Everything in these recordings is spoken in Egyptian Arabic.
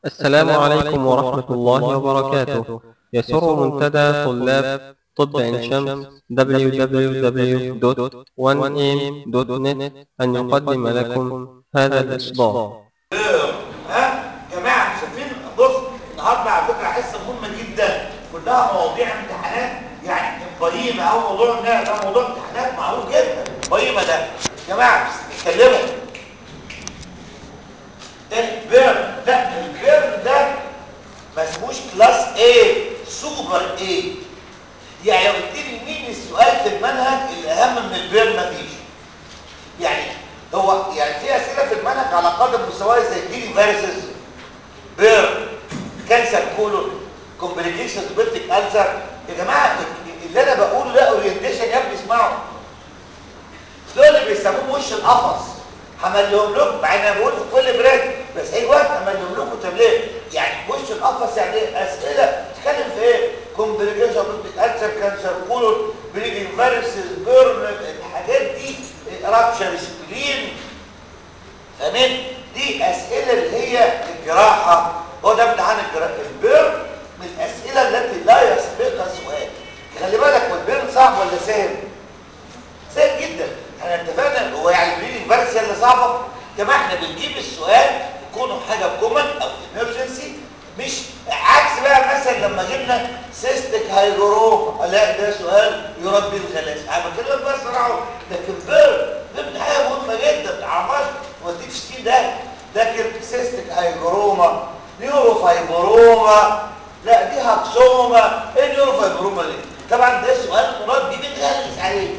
السلام عليكم ورحمة الله وبركاته يسر منتدى طلاب طب عين شمس www.1am.net أن يقدم لكم هذا الإصدار ها جماعه شايفين بص النهارده على فكره حصه مهمه جدا كلها مواضيع امتحانات يعني قيمه او موضوع ده ده موضوع امتحانات معروف جدا قيمه ده يا جماعه اتكلموا البيرن لا البيرن ده ما اسموش كلاس A سوبر A يعني لو قلت لي مين السؤال في المنهج اللي اهم من البيرن مفيش يعني هو يعني في اسئله في المنهج على قدم مستواه زي الديلي فيروسز بيرن كانسر كولون كومبليكيشنز بيبتيك ألسر يا جماعه اللي انا بقوله ده اورينتيشن يا ابني اسمعوا دول اللي بيسموه وش القفص همليهم لكم مع ان انا بقول في كل بريد بس اي وقت همليهم لكم تمليه يعني وش القفص يعني ايه اسئله تتكلم في ايه كومبليكيشن بيبتيك ألسر كانسر كولون بليدنج فيروسز بيرن الحاجات دي رابشر سبلين فاهمين دي اسئله اللي هي الجراحه هو ده امتحان الجراحه البيرن من الاسئله التي لا يسبقها سؤال خلي بالك والبيرن صعب ولا سهل سهل جدا احنا اتفقنا هو يعني البريدنج فيرس هي اللي صعبه يا جماعه احنا بنجيب السؤال يكونوا حاجه كومن او ايمرجنسي مش عكس بقى مثلا لما جبنا سيستك هايدروما لا ده سؤال يرد به الغلاس انا بكلمك بقى صراحه لكن بيرن ده حاجه مهمه جدا ما تعرفهاش وديك في ستين ده لكن سيستك هايدروما نيوروفايبروما لا دي هكسوما ايه نيوروفايبروما دي طبعا ده سؤال مراد بيه بنغلس عليك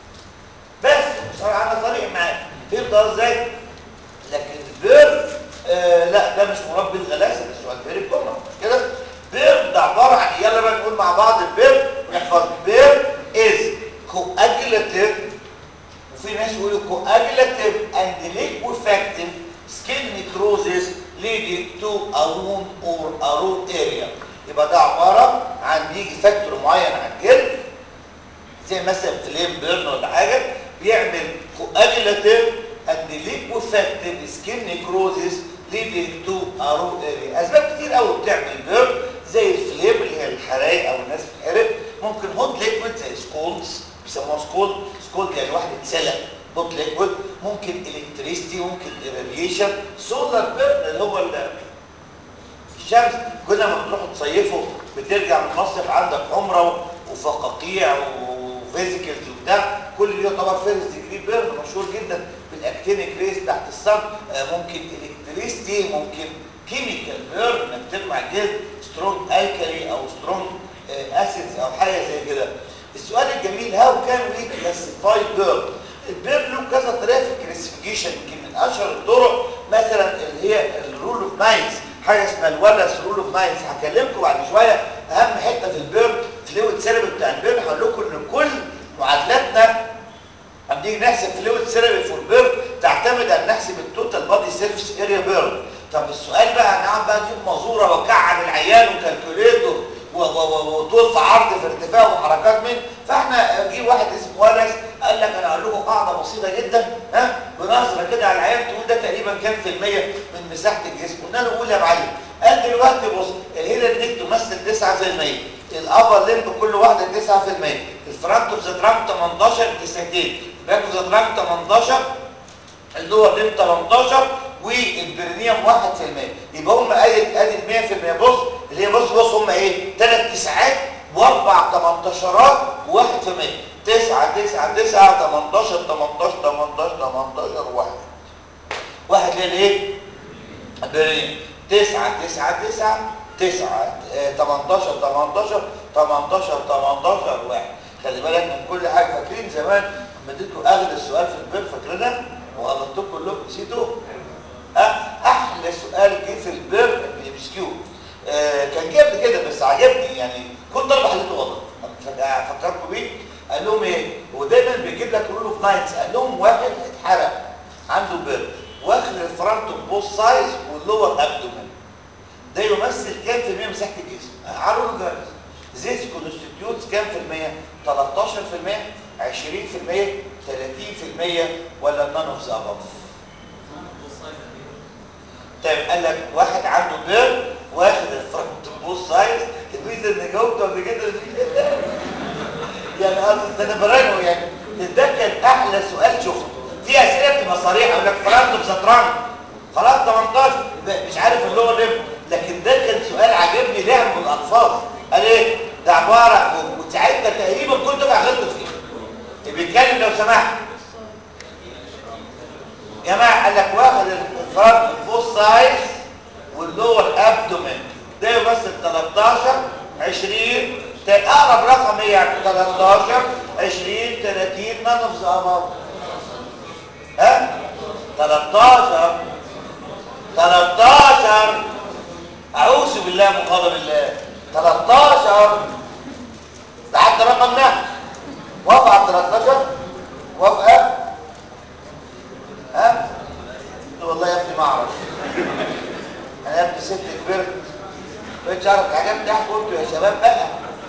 بس بصراحه انا صريح معاك فهمت ازاي لكن البيرن آه لا ده مش مراد بالغلاسه ده سؤال فيري كومن مش كده بيرن ده عباره عن يلا بقى نقول مع بعض البيرن ونحفظ بيرن از coagulative وفي ناس يقولوا coagulative and liquefactive skin necrosis leading to a wound or a root area يبقى ده عباره عن بيجي فاكتور معين على الجلد زي مثلا فليم بيرن ولا حاجه بيعمل coagulative and liquefactive skin necrosis leading to a root area اسباب كتير قوي بتعمل بيرن زي الفليم اللي هي الحرايق او الناس بتحرق ممكن هوت ليكويد زي سكولز بيسموها سكول سكول يعني واحد اتسلق هوت ليكويد ممكن الكتريستي ممكن irradiation سولار بيرن اللي هو الشمس كل ما بتروحوا تصيفوا بترجع من المصيف عندك عمره وفقاقيع وفيزيكلز وبتاع كل اللي يعتبر فيرست ديجري بيرن مشهور جدا بالاكتينيك ريس تحت الصن ممكن الكتريستي ممكن كيميكال بيرن انك تجمع جلد سترونج الكالي او سترونج اسيدز او حاجه زي كده السؤال الجميل هاو كان وي كلاسيفاي بيرن البيرن له كذا طريقه في الكلاسيفيكيشن يمكن من اشهر الطرق مثلا اللي هي الرول اوف ناينز حاجه اسمها الولس رول اوف ناينز هكلمكم بعد شويه اهم حته في البيرن فلويد سيربي بتاع البيرن هقول لكم ان كل معادلاتنا لما نيجي نحسب فلويد سيربي فور بيرن تعتمد على نحسب التوتال بادي سيرفيس اريا بيرن طب السؤال بقى هنقعد بقى نجيب مازوره وكعب العيان وكالكوليتور وطول في عرض في ارتفاع وحركات من فاحنا جه واحد اسمه ولس قال لك انا هقول لكم قاعده بسيطه جدا ها بنظره كده على العيان تقول ده تقريبا كام في الميه من مساحه الجسم قلنا له قول يا معلم قال دلوقتي بص الهيلر ديك تمثل 9% الابر ليمب كل واحده 9% الفرونت اوف ذا ترانك 18 ديساتين الباك اوف ذا ترانك 18 اللور ليمب 18 والبرينيوم 1% يبقى هم ادي ادي 100% بص اللي هي بص بص هم ايه ثلاث تسعات واربع 18 و1 في 100 9 9 9 18 18 18 18 1 واحد للايه البرينيوم 9 9 9 9 18 18 18 18 1 خلي بالك من كل حاجه فاكرين زمان لما اديتكم اغلى السؤال في البيت فاكرينها وغلطتكم كلكم نسيتوا احلى سؤال جه في البير الام اس كيو كان جه قبل كده بس عجبني يعني كل طلبه حلته غلط فكركم بيه قال لهم ايه هو دايما بيجيب لك رول اوف نايتس قال لهم واحد اتحرق عنده بير واخد الفرونت بوث سايز واللور ابدومن ده يمثل كام في المية مساحه الجسم عارفوا له جايز زيت كونستيتيوتس كام في المية 13 في المية 20 في المية 30 في المية ولا نون اوف ذا اباف طيب قال لك واحد عنده البير واخد الفرونت بوست سايز الميزه اللي جاوبته قبل كده يعني قصدي انا براجعه يعني ده كان احلى سؤال شفته في اسئله بتبقى صريحه يقول لك فرنت بشطرنج خلاص 18 مش عارف اللي هو ليه لكن ده كان سؤال عجبني لعب بالالفاظ قال ايه ده عباره وساعتها تقريبا كل دفعه غلطت فيه بيتكلم لو سمحت يا جماعه قال لك واخد الفرنت الفوس سايز واللور ابدومين ده يمثل 13 20 اقرب رقم ايه يعني 13 20 30 none of the above ها 13 13 اعوذ بالله من غضب الله 13 ده حتى رقم ده وافق على 13 وافق ها والله يا ابني ما اعرف انا يا ابني ست كبرت بقيتش اعرف الحاجات دي قلت يا شباب بقى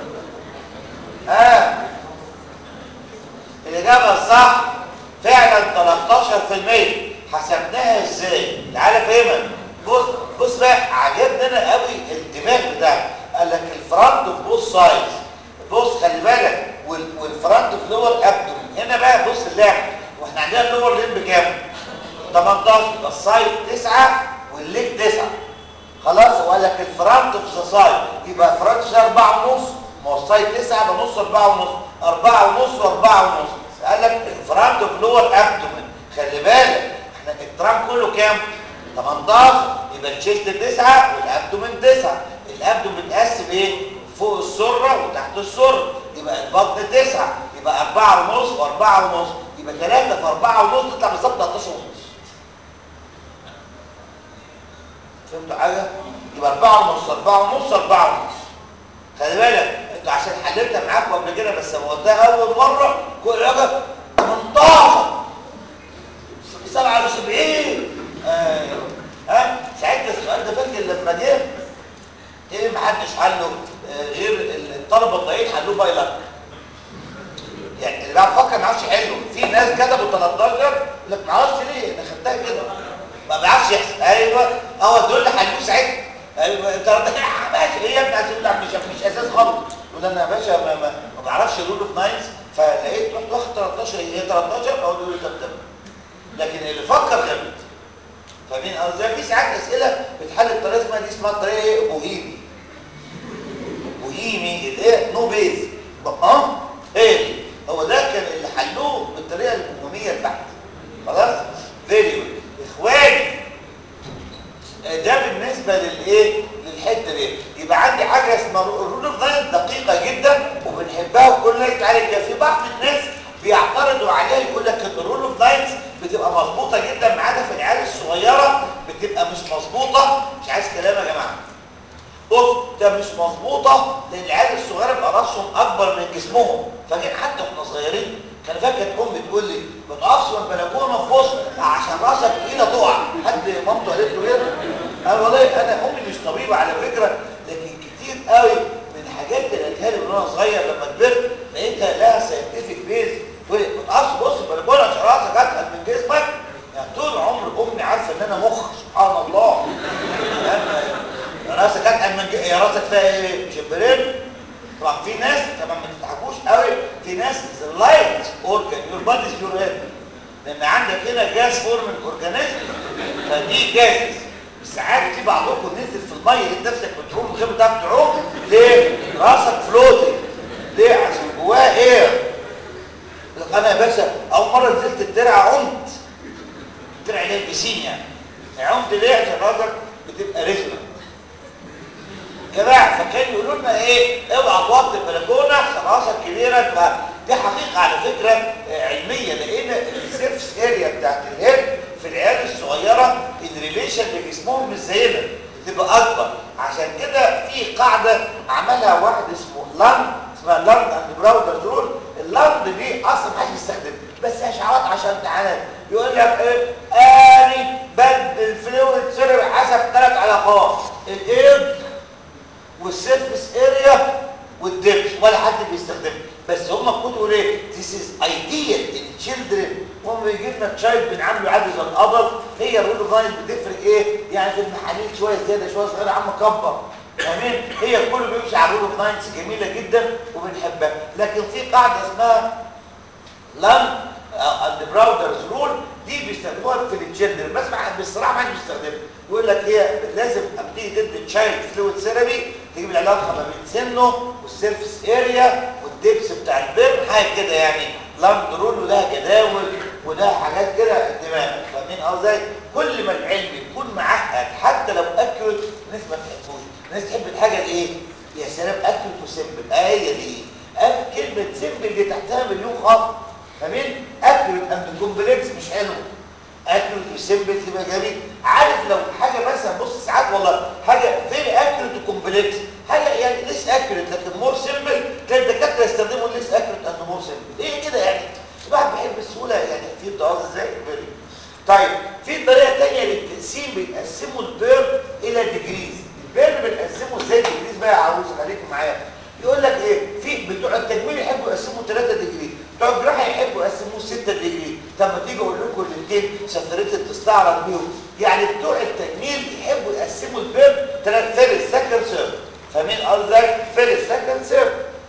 ها الاجابه الصح فعلا 13% حسبناها ازاي تعالى فهمها بص بص بقى عجبني انا قوي الدماغ بتاعك قال لك الفرونت في بوث سايز بص خلي بالك والفرونت في لور ابدومين هنا بقى بص اللعب واحنا عندنا اللور لين بكام 18 يبقى السايد 9 والليج 9 خلاص هو قال لك الفرونت في ذا سايد يبقى فرونت 4 ونص ما هو السايد 9 بنص 4 ونص 4 ونص و4 ونص قال لك الفرونت في لور ابدومين خلي بالك احنا الترام كله كام 18 يبقى الشيست 9 والابدومين 9 الابدومين متقسم ايه فوق السره وتحت السره يبقى البطن 9 يبقى 4 ونص و4 ونص يبقى 3 في 4 ونص تطلع بالظبط 13 ونص فهمتوا حاجه يبقى 4 ونص 4 ونص 4 ونص خلي بالك انتوا عشان حللتها معاكم قبل كده بس لما قلتها اول مره كل حاجه 18 77 ايوه ها ساعتها السؤال ده فاكر لما جه ايه ما حدش حله آه غير الطلبه الضعيف حلوه بايلر يعني اللي بقى فكر ما يعرفش يحله في ناس كتبوا 13 لك ما اعرفش ليه انا خدتها كده ما بيعرفش يحسب ايوه هو دول اللي حلوه ساعتها ايوه انت ماشي ايه يا ابني عشان لا مش مش اساس خالص يقول انا يا باشا ما, ما, ما بعرفش رول اوف ناينز فلقيت رحت واخد 13 هي 13 اقول له طب طب لكن اللي فكر غلط فاهمين قصدي في ساعات اسئله بتحل بطريقه اسمها دي اسمها طريقه ايه بوهيمي بوهيمي الايه نو بيز اه ايه هو ده كان اللي حلوه بالطريقه البوهيميه البحته خلاص فيري جود اخواني ده بالنسبه للايه للحته دي يبقى عندي حاجه اسمها الرول اوف لاين دقيقه جدا وبنحبها وكلنا يتعالج فيها في بعض الناس بيعترضوا عليها يقول لك الرول اوف لاينز بتبقى مظبوطه جدا ما عدا في العيال الصغيره بتبقى مش مظبوطه مش عايز كلام يا جماعه بص ده مش مظبوطه لان العيال الصغيره بيبقى راسهم اكبر من جسمهم فاكر حتى واحنا صغيرين كان فاكر امي تقول لي ما تقفش من البلكونه في وسط عشان راسك تقيله تقع حد مامته قالت له كده انا والله انا امي مش طبيبه على فكره لكن كتير قوي من الحاجات اللي قالتها لي من وانا صغير لما كبرت لقيتها لها ساينتفك بيز تقول لي ما تقفش بص البلكونه عشان راسك اتقل من جسمك يعني طول عمر امي عارفه ان انا مخ سبحان الله راسك اتقل من ج... يا راسك فيها ايه مش البرين طبعا في ناس طبعا ما تضحكوش قوي في ناس لايت اورجان يور بادي يور هيد لان عندك هنا جاز فورم الاورجانيزم فدي جاز ساعات في بعضكم نزل في الميه لقيت نفسك بتعوم من غير ما تعرف تعوم ليه راسك فلوتنج ليه عشان جواه اير انا يا باشا اول مره نزلت الترعه عمت الترعه اللي هي البسين يعني عمت ليه عشان راسك بتبقى رزمه جماعه فكانوا يقولوا لنا ايه اوعى توطي البلكونه عشان راسك كبيره دي حقيقه على فكره علميه لان السيرفس اريا بتاعت الهيد في العيال الصغيره الريليشن لجسمهم مش زينا بتبقى اكبر عشان كده في قاعده عملها واحد اسمه لاند اسمها لاند اند براودرز رول اللاند دي اصلا ما حدش بيستخدمها بس اشعارات عشان امتحانات يقول لك ايه اني بدل فلويد سيرب حسب ثلاث علاقات الايد والسيرفس اريا والدبس ولا حد بيستخدمها بس هم كنتوا ايه this is ideal in children وهم بيجي لنا تشايلد بنعامله عادي زي القدر هي الرول اوف لاين بتفرق ايه يعني في المحاليل شويه زياده شويه صغيره عم كبر فاهمين هي كله بيمشي على الرول اوف لاينز جميله جدا وبنحبها لكن في قاعده اسمها لان اند براودرز رول دي بيستخدموها في الجندر بس بصراحه ما حدش بيستخدمها يقول لك هي لازم ابتدي ضد تشايلد فلويد ثيرابي تجيب العلاقه ما بين سنه والسيرفس اريا والدبس بتاع البيرن حاجه كده يعني لاند رول ولها جداول وده حاجات كده دماغ فاهمين قصدي كل ما العلم يكون معقد حتى لو اكيوريت الناس ما تحبوش الناس تحب الحاجه الايه يا سلام اكيوريت وسيمبل آه هي دي كلمه سيمبل دي تحتها مليون خط فاهمين اكيوريت اند كومبلكس مش حلو اكيوريت وسيمبل تبقى جميل عارف لو حاجه مثلا بص ساعات والله حاجه فيري اكيوريت وكومبلكس حاجه يعني ليس اكيوريت لكن مور سيمبل تلاقي الدكاتره يستخدموا ليس اكيوريت اند مور سيمبل ايه كده يعني الواحد بيحب السهوله يعني في بتقعد ازاي طيب في طريقه ثانيه للتقسيم بيقسموا البيرن الى ديجريز البيرن بنقسمه ازاي ديجريز بقى عاوز خليكم معايا يقول لك ايه في بتوع التجميل يحبوا يقسموا 3 ديجري بتوع الجراحه يحبوا يقسموه 6 ديجري طب ما تيجي اقول لكم الاثنين سفريه تستعرض بيهم يعني بتوع التجميل يحبوا يقسموا البيرن 3 فيرست سكند سيرف فاهمين قصدي فيرست سكند سيرف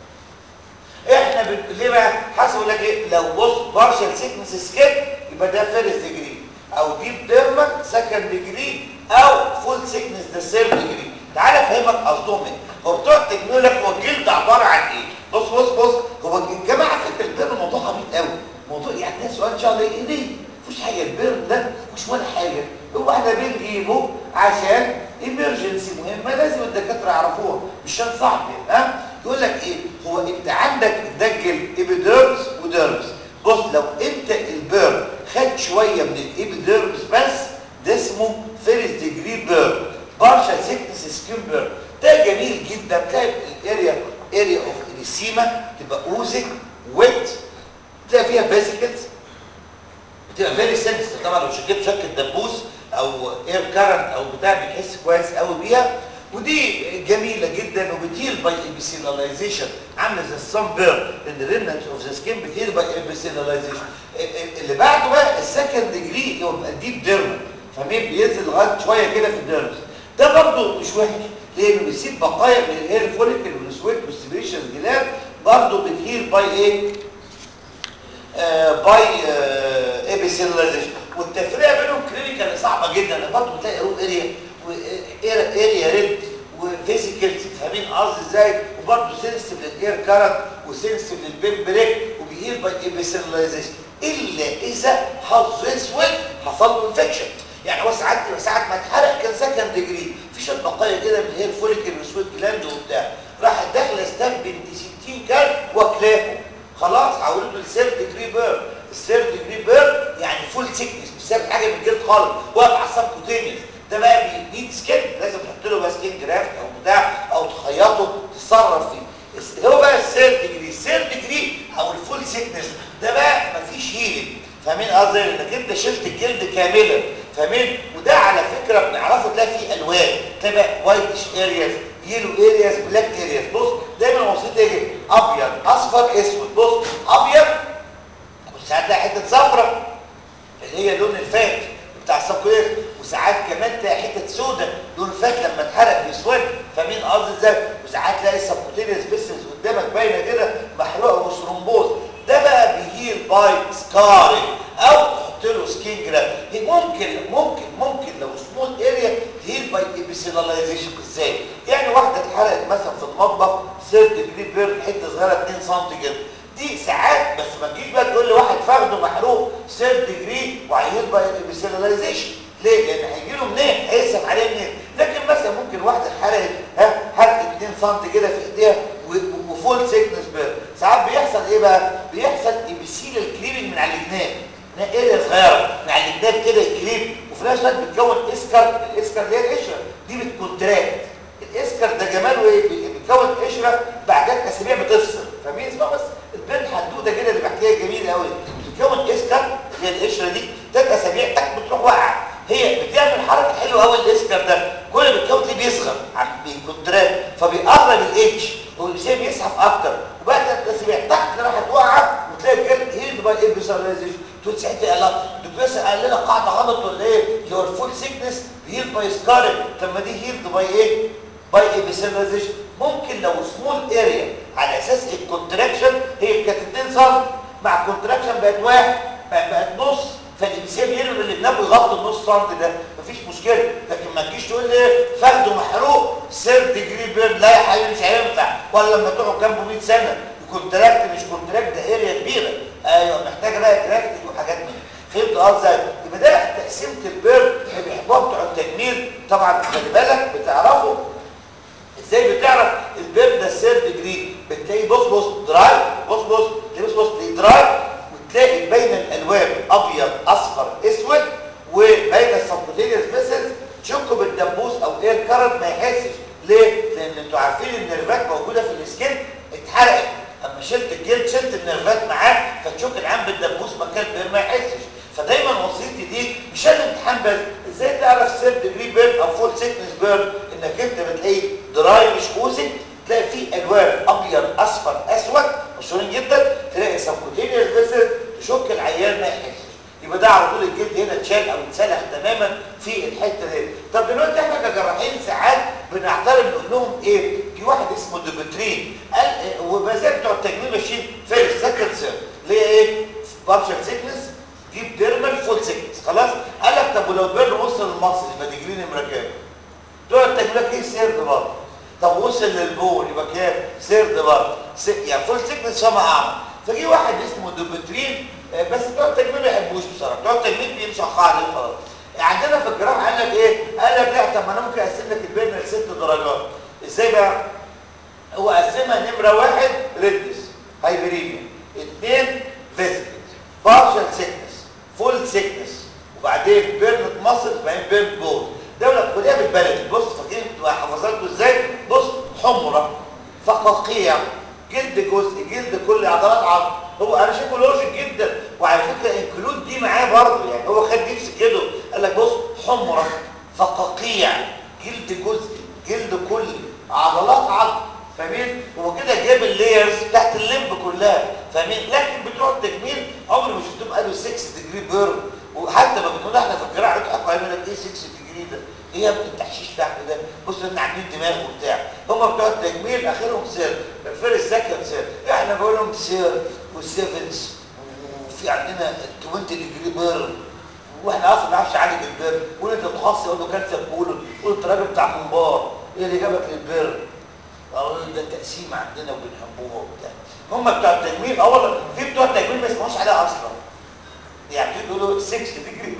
احنا بن... ليه بقى حسب لك ايه لو بص بارشل سيكنس سكيب يبقى ده فيرست ديجري او ديب ديرما سكند ديجري او فول سيكنس ده سيرف ديجري تعالى افهمك قصدهم ايه هو بتوع التجميل لك هو الجلد عباره عن ايه بص بص بص هو الجماعه فكره البيرن موضوع عبيط قوي موضوع يعني ده سؤال ان شاء الله ايه ليه مفيش حاجه البيرن ده مش ولا حاجه هو احنا بنجيبه عشان ايمرجنسي مهمه لازم الدكاتره يعرفوها مش عشان صعب يعني ها يقول لك ايه هو انت عندك دجل ايبيديرمس وديرمس بص لو انت البيرن خد شويه من الايبيديرمس بس ده اسمه فيرست ديجري بيرن بارشال سيكنس سكين بيرن ده جميل جدا تلاقي الاريا اريا اوف السيما تبقى اوزك ويت تلاقي فيها فيسيكلز بتبقى فيري سنسيتيف طبعا لو شكيت شكه دبوس او اير كارنت او بتاع بتحس كويس قوي بيها ودي جميله جدا وبتهيل باي ابيسيلاليزيشن عامله زي الصن بيرن ان الريمنت اوف ذا سكين بتهيل باي ابيسيلاليزيشن اللي بعده بقى السكند ديجري اللي هو بيبقى ديب ديرما فاهمين بينزل لغايه شويه كده في الديرمز ده برضه مش وحش لانه بيسيب بقايا من الهير فوليكل والسويت والسبريشن جلاند برضه بتهيل باي ايه آه باي آه ابيسيلاليزيشن والتفرقه بينهم كلينيكال صعبه جدا برضه بتلاقي روب اريا اريا ريد وفيزيكالز فاهمين قصدي ازاي وبرضه سنسيتيف للاير كارنت وسنسيتيف للبين بريك وبيهيل باي ابيسيلاليزيشن الا اذا حظ اسود حصل له انفكشن يعني هو ساعات ساعات ما اتحرق كان سكند ديجري في شويه بقايا كده من الهير فوليكل وسويت جلاند وبتاع راحت داخله ستاب بنت 60 كان واكلاه خلاص حولته لسيرف ديجري بيرن السيرف ديجري بيرن يعني فول سيكنس مش سيرف حاجه من الجلد خالص واقف على السبكوتينيوس ده بقى بينيد سكين لازم تحط له بقى سكين جرافت او بتاع او تخيطه تتصرف فيه هو بقى السيرف ديجري السيرف ديجري او الفول سيكنس ده بقى مفيش هيلينج فاهمين قصدي انك انت شلت الجلد كاملا فاهمين وده على فكره بنعرفه تلاقي فيه الوان تبقى وايتش ارياز يلو ارياز بلاك ارياز بص دايما وصلت ايه ابيض اصفر اسود بص ابيض وساعات تلاقي حته صفراء اللي هي لون الفات بتاع السكوير وساعات كمان تلاقي حته سوداء لون الفات لما اتحرق بيسود فاهمين قصدي ازاي وساعات تلاقي السبكوتينيوس فيسلز قدامك باينه كده محروقه وثرومبوز ده بقى بيهيل باي سكاري او تحط له سكين جراف ممكن ممكن ممكن لو سمول اريا تهيل باي ابيسيلاليزيشن ازاي يعني واحده اتحرقت مثلا في المطبخ سيرت جري بيرن حته صغيره 2 سم كده دي ساعات بس ما تجيش بقى تقول لي واحد فخده محروق سيرت جري وهيهيل باي ابيسيلاليزيشن ليه؟ لان هيجي له منين؟ هيقسم عليه منين؟ لكن مثلا ممكن واحده اتحرقت ها حرقه 2 سم كده في ايديها وفول سيكنس بيرن ساعات بيحصل ايه بقى؟ بيحصل ابيسيل الكليبنج من على الجناب اريا صغيره مع الجناب كده الكريم وفي نفس الوقت بتكون اسكر الاسكر اللي هي القشره دي بتكونتراكت الاسكر ده جماله ايه بيكون قشره بعد ثلاث اسابيع بتفصل فاهمين اسمها بس البنت حدوده كده اللي بحكيها جميله قوي بتكون اسكر اللي هي القشره دي ثلاث اسابيع تك بتروح واقعه هي بتعمل حركه حلوه قوي الاسكر ده كل ما بتكون تلاقيه بيصغر عم بيكونتراكت فبيقرب الاتش والجسم يسحب اكتر وبعد ثلاث اسابيع تك راحت واقعه وتلاقي الجلد هيلد باي ابيساليزيشن تقول ساعتها قال الدكتور قال لنا قاعده غلط ولا ايه اللي هو الفول سيكنس هيلد باي سكارنج طب ما دي هيلد باي ايه باي ايبيسيلايزيشن ممكن لو سمول اريا على اساس الكونتراكشن هي كانت 2 سم مع الكونتراكشن بقت واحد بقت, بقت نص فالانسان يرمي اللي جنبه يغطي النص سم ده مفيش مشكله لكن ما تجيش تقول لي فخده محروق سير ديجري بيرن لا يا حبيبي مش هينفع ولا لما تقعد جنبه 100 سنه كونتراكت مش كونتراكت ده اريا كبيره ايوه محتاجه بقى جرافتنج وحاجات من فهمت اه ازاي يبقى ده تقسيمه البيرن اللي بيحبوها بتوع التجميل طبعا خلي بالك بتعرفوا ازاي بتعرف البيرن ده السير ديجري بتلاقي بص بص دراي بص بص تلاقي بص بص تلاقي دراي وتلاقي بين الالوان ابيض اصفر اسود وبين السبكوتينيوس فيسلز تشكه بالدبوس او اير كارنت ما يحسش ليه؟ لان انتوا عارفين النيرفات موجوده في السكين اتحرقت اما شلت الجلد شلت النيرفات معاه فتشك العام بالدبوس مكان بير ما يحسش فدايما وصيتي دي مش الامتحان بس ازاي تعرف سير ديجري بيرن او فول سيكنس بيرن انك انت بتلاقي دراي مش اوزك تلاقي فيه الوان ابيض اصفر اسود مشهورين جدا تلاقي سبكوتينيوس فيسل تشك العيان ما يحسش يبقى ده على طول الجلد هنا اتشال او اتسلخ تماما في الحته دي طب دلوقتي احنا كجراحين ساعات بنعترض نقول لهم ايه في واحد اسمه دوبترين قال إيه وبزال بتوع التجميل ماشيين فيرست سكند سير اللي هي ايه بارشل سيكنس ديب ديرمال فول سيكنس خلاص قال لك طب ولو البر وصل للمصل يبقى دي جرين نمره كام بتوع التجميل ايه سيرد برضه طب وصل للبول يبقى كام سيرد برضه يعني فول سيكنس فما اعمل فجي واحد اسمه دوبترين بس بتوع التجميل ما يحبوش بصراحه بتوع التجميل بيمشوا قاعده وخلاص عندنا في الجراحه قال لك ايه قال لك لا طب ما انا ممكن اقسم لك البين لست درجات ازاي بقى هو قسمها نمره واحد ريدنس هايبريميا اثنين فيزيكس بارشال سيكنس فول سيكنس وبعدين بيرنت ماسل وبعدين بيرنت بول دوله كلها بالبلد بص فاكرين حفظته ازاي بص حمره فقاقيع جلد جزء جلد كل عضلات عظم هو انا شايفه لوجيك جدا وعلى فكره انكلود دي معاه برضه يعني هو خد نفس كده قال لك بص حمره فقاقيع جلد جزء جلد كلي عضلات عظم فاهمين هو كده جاب اللايرز تحت الليمب كلها فاهمين لكن بتوع التجميل عمري ما شفتهم قالوا 6 ديجري بيرن وحتى ما بنقول احنا في الجراحه بتحكوا يقول لك ايه 6 ديجري ده ايه يا ابني التحشيش تحت ده بص احنا عاملين دماغ وبتاع هم بتوع التجميل اخرهم سير الفيرست سكند سير احنا بقول لهم سير والسيفنز وفي عندنا 20 ديجري بيرن واحنا اصلا ما نعرفش نعالج البيرن قول انت متخصص يقول له كانسر بولو قول انت راجل بتاع منبار ايه اللي جابك للبيرن قالوا ده تقسيم عندنا وبنحبوها وبتاع هم بتوع التجميل اه والله في بتوع التجميل ما يسمعوش عليها اصلا يعني بيقولوا 6 ديجري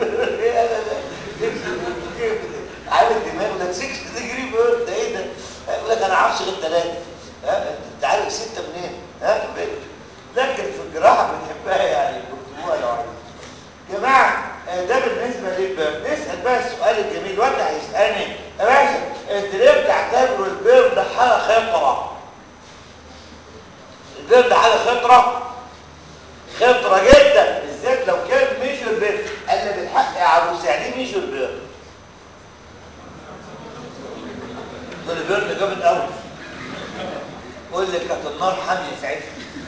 عامل دماغه ده 6 ديجري ده ايه ده يقول لك انا عارفش غير ثلاثه ها انت عارف سته منين ها لكن في الجراحه بنحبها يعني بيكتبوها لو عايزين يا جماعه ده بالنسبه للبيرن نسال بقى السؤال الجميل وانت هيسالني يا باشا انت ليه بتعتبروا البيرن ده حاله خطره البيرن ده حاله خطره خطره جدا بالذات لو كان ميجور بيرن قال لي بالحق يا عروس يعني ايه ميجور بيرن دول البيرن جامد قوي قول لي كانت النار حاميه ساعتها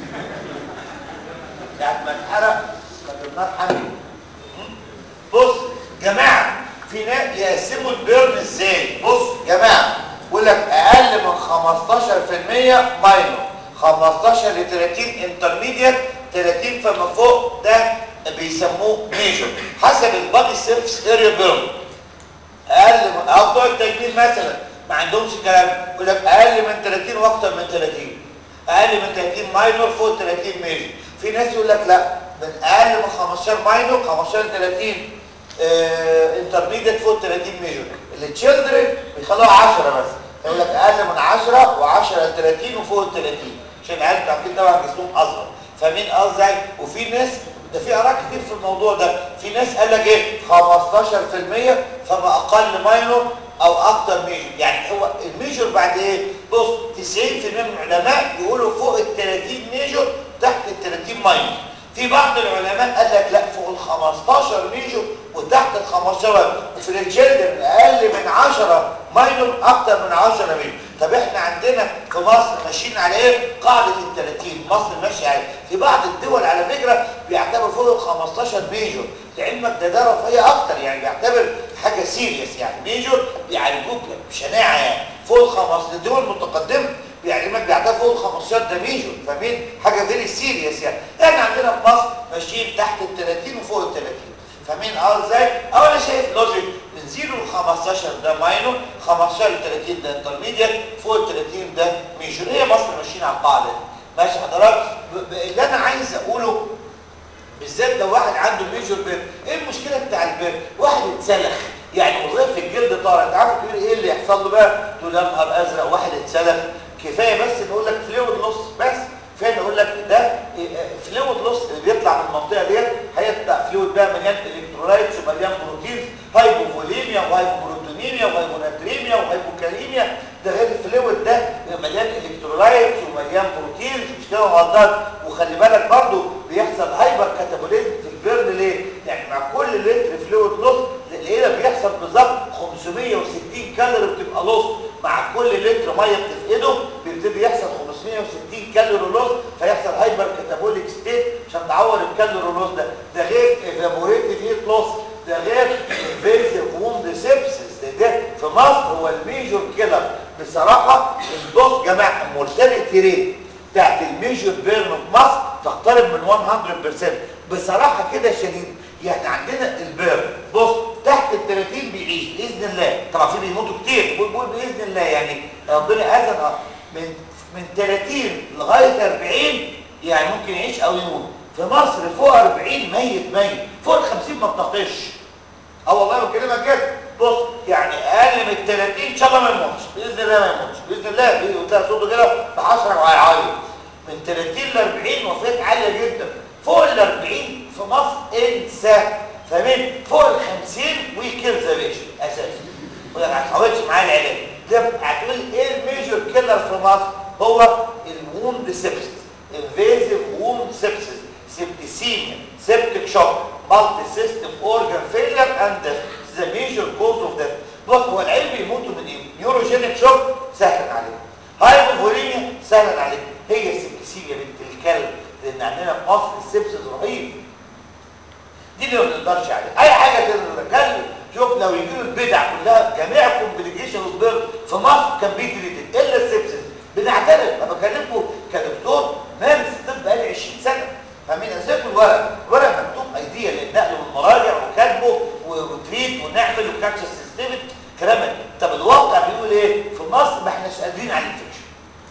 ساعه ما اتحرق كانت النار حاميه بص جماعه في ناس يقسموا البيرن ازاي بص جماعه يقول لك اقل من 15% ماينور 15 ل 30 انترميديت 30 فما فوق ده بيسموه ميجور حسب البادي سيرفس اريا بيرن اقل من او بتوع التجميل مثلا ما عندهمش كلام يقول لك اقل من 30 واكتر من 30 اقل من 30 ماينور فوق 30 ميجور في ناس يقول لك لا من اقل من 15 ماينور 15 ل 30 انترميديت فوق 30 ميجور التشيلدرن بيخلوها 10 بس يقول لك اقل من 10 و10 ل 30 وفوق ال 30 عشان العيال بتاع كده طبعا جسمهم اصغر فاهمين قصدي وفي ناس ده في اراء كتير في الموضوع ده في ناس قال لك ايه 15% فما اقل ماينور او اكتر ميجور يعني هو الميجور بعد ايه بص 90% من العلماء يقولوا فوق ال 30 ميجور تحت ال 30 ماينور في بعض العلماء قال لك لا فوق ال 15 ميجور وتحت ال 15 وفي الجلد اقل من 10 ماينور اكتر من 10 مليون طب احنا عندنا في مصر ماشيين على ايه قاعده ال 30 مصر ماشيه على في بعض الدول على فكره بيعتبر فوق ال 15 ميجور لعلمك ده ده رفاهيه اكتر يعني بيعتبر حاجه سيريس يعني ميجور بيعالجوك بشناعه يعني فوق ال 15 الدول المتقدمه بيعلمك بيعتبر فوق ال 15 ده ميجور فاهمين حاجه فيري سيريس يعني احنا عندنا في مصر ماشيين تحت ال 30 وفوق ال 30 فاهمين اه ازاي او انا شايف لوجيك من 0 ل 15 ده ماينور 15 ل 30 ده انترميديت فوق ال 30 ده ميجور هي مصر ماشيين على القاعده دي ماشي حضرتك اللي انا عايز اقوله بالذات لو واحد عنده ميجور بير ايه المشكله بتاع البير واحد اتسلخ يعني وظيفه الجلد طالع انت عارف تقول ايه اللي يحصل له بقى تقول يا نهار ازرق واحد اتسلخ كفايه بس نقول لك فلويد لوس بس كفايه نقول لك ده فلويد لوس اللي بيطلع من المنطقه ديت هيطلع فلويد بقى مليان الكترولايتس ومليان بروتينز هايبوفوليميا وهايبوبروتونيميا وهايبوناتريميا وهايبوكاليميا ده غير الفلويد ده مليان الكترولايتس ومليان بروتينز مش كده وغلطات وخلي بالك برضو بيحصل هايبر كاتابوليزم في البرن ليه؟ يعني مع كل لتر فلويد لوس لقينا بيحصل بالظبط 560 كالوري بتبقى لوس مع كل لتر ميه بتفقده بيبتدي يحصل 560 كالوري لوس فيحصل هايبر كاتابوليك ستيت عشان تعوض الكالوري لوس ده ده غير ايفابوريتيف هيت لوس ده غير انفيزيف ووند سيبسس ده, ده في مصر هو الميجور كيلر بصراحه الدوس جماعه المورتاليتي ريت بتاعت الميجور بيرن في مصر تقترب من 100% بصراحه كده شديد يعني عندنا البيرن بص تحت ال 30 بيعيش باذن الله طبعا في بيموتوا كتير بقول بقول باذن الله يعني ربنا اذن من من 30 لغايه 40 يعني ممكن يعيش او يموت في مصر فوق 40 ميت ميت فوق ال 50 ما بتطيش اه والله بكلمك كده بص يعني اقل من 30 ان شاء الله ما يموتش باذن الله ما يموتش باذن الله بيجي قدام صوته كده ب 10 وهيعيط من 30 ل 40 وفاه عاليه جدا فوق ال 40 في مصر انسى فاهمين فوق ال 50 ويكيل ذا بيشن اساسي ما هتحاولش معاه العلاج ده هتقول ايه الميجور كيلر في مصر هو الووند سيبسس انفيزيف ووند سيبسس سيبتيسيميا سيبتيك شوك مالتي سيستم اورجان فيلير اند ذا ميجور كوز اوف ديث بص هو العلم بيموتوا من ايه نيوروجينيك شوك سهل عليك هايبوفوليميا سهل عليك هي السيبتيسيميا بنت الكلب لان عندنا في مصر السيبسس رهيب دي اللي ما بنقدرش عليها اي حاجه تتكلم شوف لو يجي له البدع كلها جميع كومبليكيشن وبيرد في مصر كان بيتريتد الا السيبسس بنعترف انا بكلمكم كدكتور مارس طب بقالي 20 سنه فاهمين ازاي الورق الورق مكتوب ايديا لان نقله من المراجع وكاتبه وتريت ونعمل وكابتشر سيستمك كلام طب الواقع بيقول ايه في مصر ما احناش قادرين على الانفكشن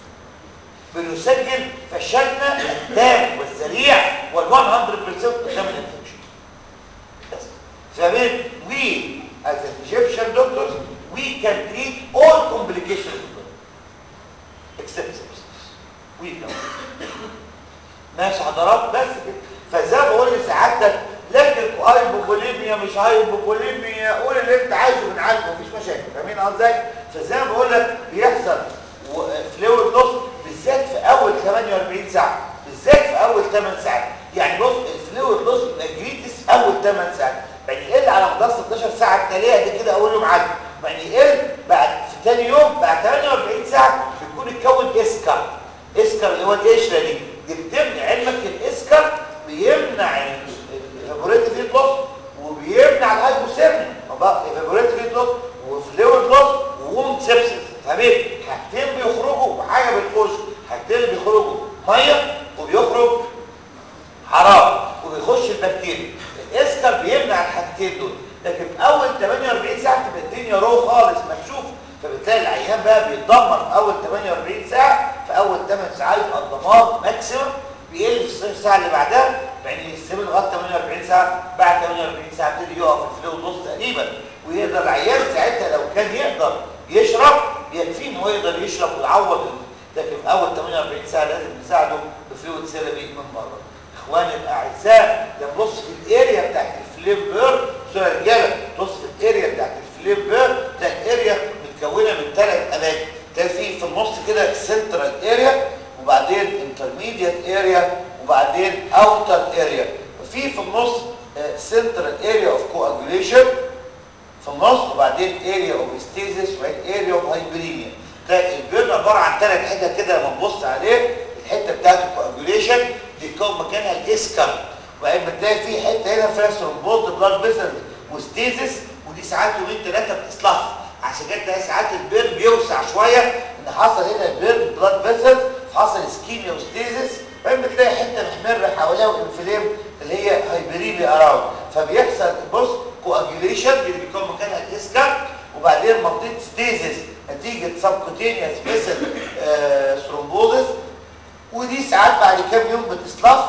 بنسجل فشلنا التام والسريع وال 100% قدام الانفكشن بس فاهمين we as an Egyptian doctors we can treat all complications of the birth except sepsis we can ماشي حضرات بس كده فزي ما بقول لسعادتك لكن هايبوبوليميا مش هايبوبوليميا قول اللي انت عايزه بنعالجه مفيش مشاكل فاهمين قصدي فزي ما بقول لك بيحصل فلويد لوس بالذات في اول 48 ساعه بالذات في اول 8 ساعات يعني بص الفلويد لوس بيبقى جريتس اول 8 ساعات يعني يقل على مدار 16 ساعه التاليه دي كده اول يوم عدى يعني يقل بعد في ثاني يوم بعد 48 ساعه بيكون اتكون اسكر اسكر اللي هو القشره دي دي بتمنع علمك الاسكر بيمنع الايفابوريتيف هيت لوس وبيمنع الهايبوثيرميا بقى ايفابوريتيف هيت لوس وفلويد لوس ووند سيبسس فاهمين حاجتين بيخرجوا وحاجه بتخش حاجتين بيخرجوا ميه وبيخرج حراره وبيخش البكتيريا الاسكر بيمنع الحاجتين دول لكن في اول 48 ساعه تبقى الدنيا رو خالص مكشوف فبالتالي العيان بقى بيتدمر في اول 48 ساعه في اول 8 ساعات يبقى الدمار ماكسيمم بيقل في الساعه اللي بعدها يعني يستمر لغايه 48 ساعه بعد 48 ساعه يبتدي يقف الفلو نص تقريبا ويقدر العيان ساعتها لو كان يقدر يشرب يكفيه ان هو يقدر يشرب ويعوض لكن في اول 48 ساعه لازم نساعده بفلويد سيرابي من بره اخواني الاعزاء نبص في الاريا بتاعت الفليم بير سوري يا رجاله بص في الاريا بتاعت الفليم بير ده الاريا متكونه من ثلاث اماكن تلاقي في في النص كده سنترال اريا وبعدين انترميديت اريا وبعدين اوتر اريا في في النص سنترال اريا اوف كواجوليشن في النص وبعدين اريا اوف ستيزس وبعدين اريا اوف هايبريميا ده البيرن عباره عن ثلاث حتت كده لما تبص عليه الحته بتاعت الكواجوليشن بيتكون مكانها الاسكر وبعدين بتلاقي في حته هنا فيها ثرومبوز بلاد فيسل وستيزس ودي ساعات يومين ثلاثه بتصلح عشان كده تلاقي ساعات البيرن بيوسع شويه ان حصل هنا البيرن بلاد فيسل حصل اسكيميا وستيزس بعدين بتلاقي حته محمره حواليها وانفلام اللي هي هايبريميا اراوند فبيحصل بص كواجوليشن اللي بيكون مكانها الاسكر وبعدين منطقه ستيزس نتيجه سبكوتينيوس فيسل ثرومبوزس ودي ساعات بعد كام يوم بتصلف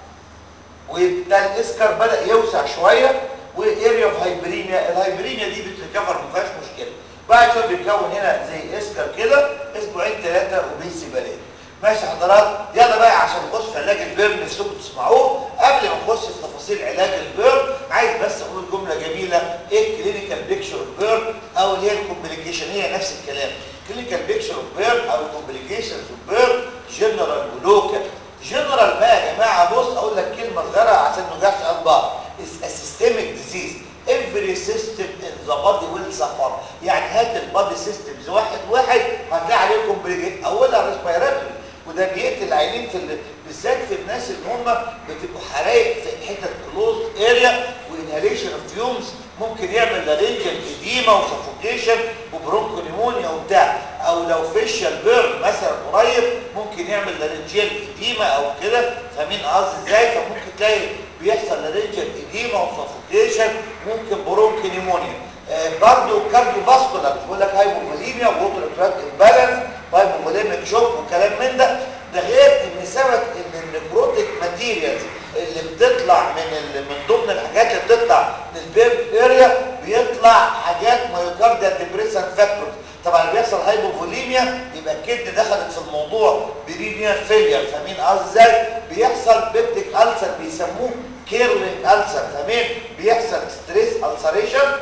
وده الاسكر بدا يوسع شويه واريا اوف هايبريميا الهايبريميا دي بتريكفر ما فيهاش مشكله بعد شويه بيتكون هنا زي اسكر كده اسبوعين ثلاثه وبيسيبالين ماشي حضرات يلا بقى عشان نخش في علاج البيرن نفسكم تسمعوه قبل ما نخش في تفاصيل علاج البيرن عايز بس اقول جمله جميله ايه الكلينيكال بيكتشر اوف بيرن او اللي هي الكومبليكيشن هي نفس الكلام كلينيكال بيكتشر اوف بيرن او الكومبليكيشنز اوف بيرن جنرال ولوكال جنرال بقى يا جماعه بص اقول لك كلمه صغيره عشان ما نرجعش على بعض is a systemic disease every system in the body will suffer يعني هات البادي سيستمز واحد واحد هتلاقي عليه كومبليكيت اولها ريسبيراتوري وده بيقتل العينين في ال... بالذات في الناس اللي هم بتبقوا حرايق في حته كلوز اريا وانهاليشن اوف فيومز ممكن يعمل لارينجال اديما وسفوكيشن وبرونكونيمونيا وبتاع او لو فيشال بيرن مثلا قريب ممكن يعمل لارينجيال اديما او كده فاهمين قصدي ازاي فممكن تلاقي بيحصل لارينجيال اديما وسفوكيشن ممكن برونكونيمونيا آه برضه كارديو فاسكولار بيقول لك هايبوفوليميا ووتر تراك امبالانس هايبوفوليميك شوك وكلام من ده ده غير ان سبب ان النكروتيك ماتيريالز اللي بتطلع من ال... من ضمن الحاجات اللي بتطلع من البيرن اريا بيطلع حاجات مايوكارديال ديبريسن فاكتورز طبعا اللي بيحصل هايبوفوليميا يبقى الكبد دخلت في الموضوع برينيال فيلير فاهمين قصدي ازاي بيحصل بيبتيك ألسر بيسموه كيرلينج ألسر فاهمين بيحصل ستريس ألسريشن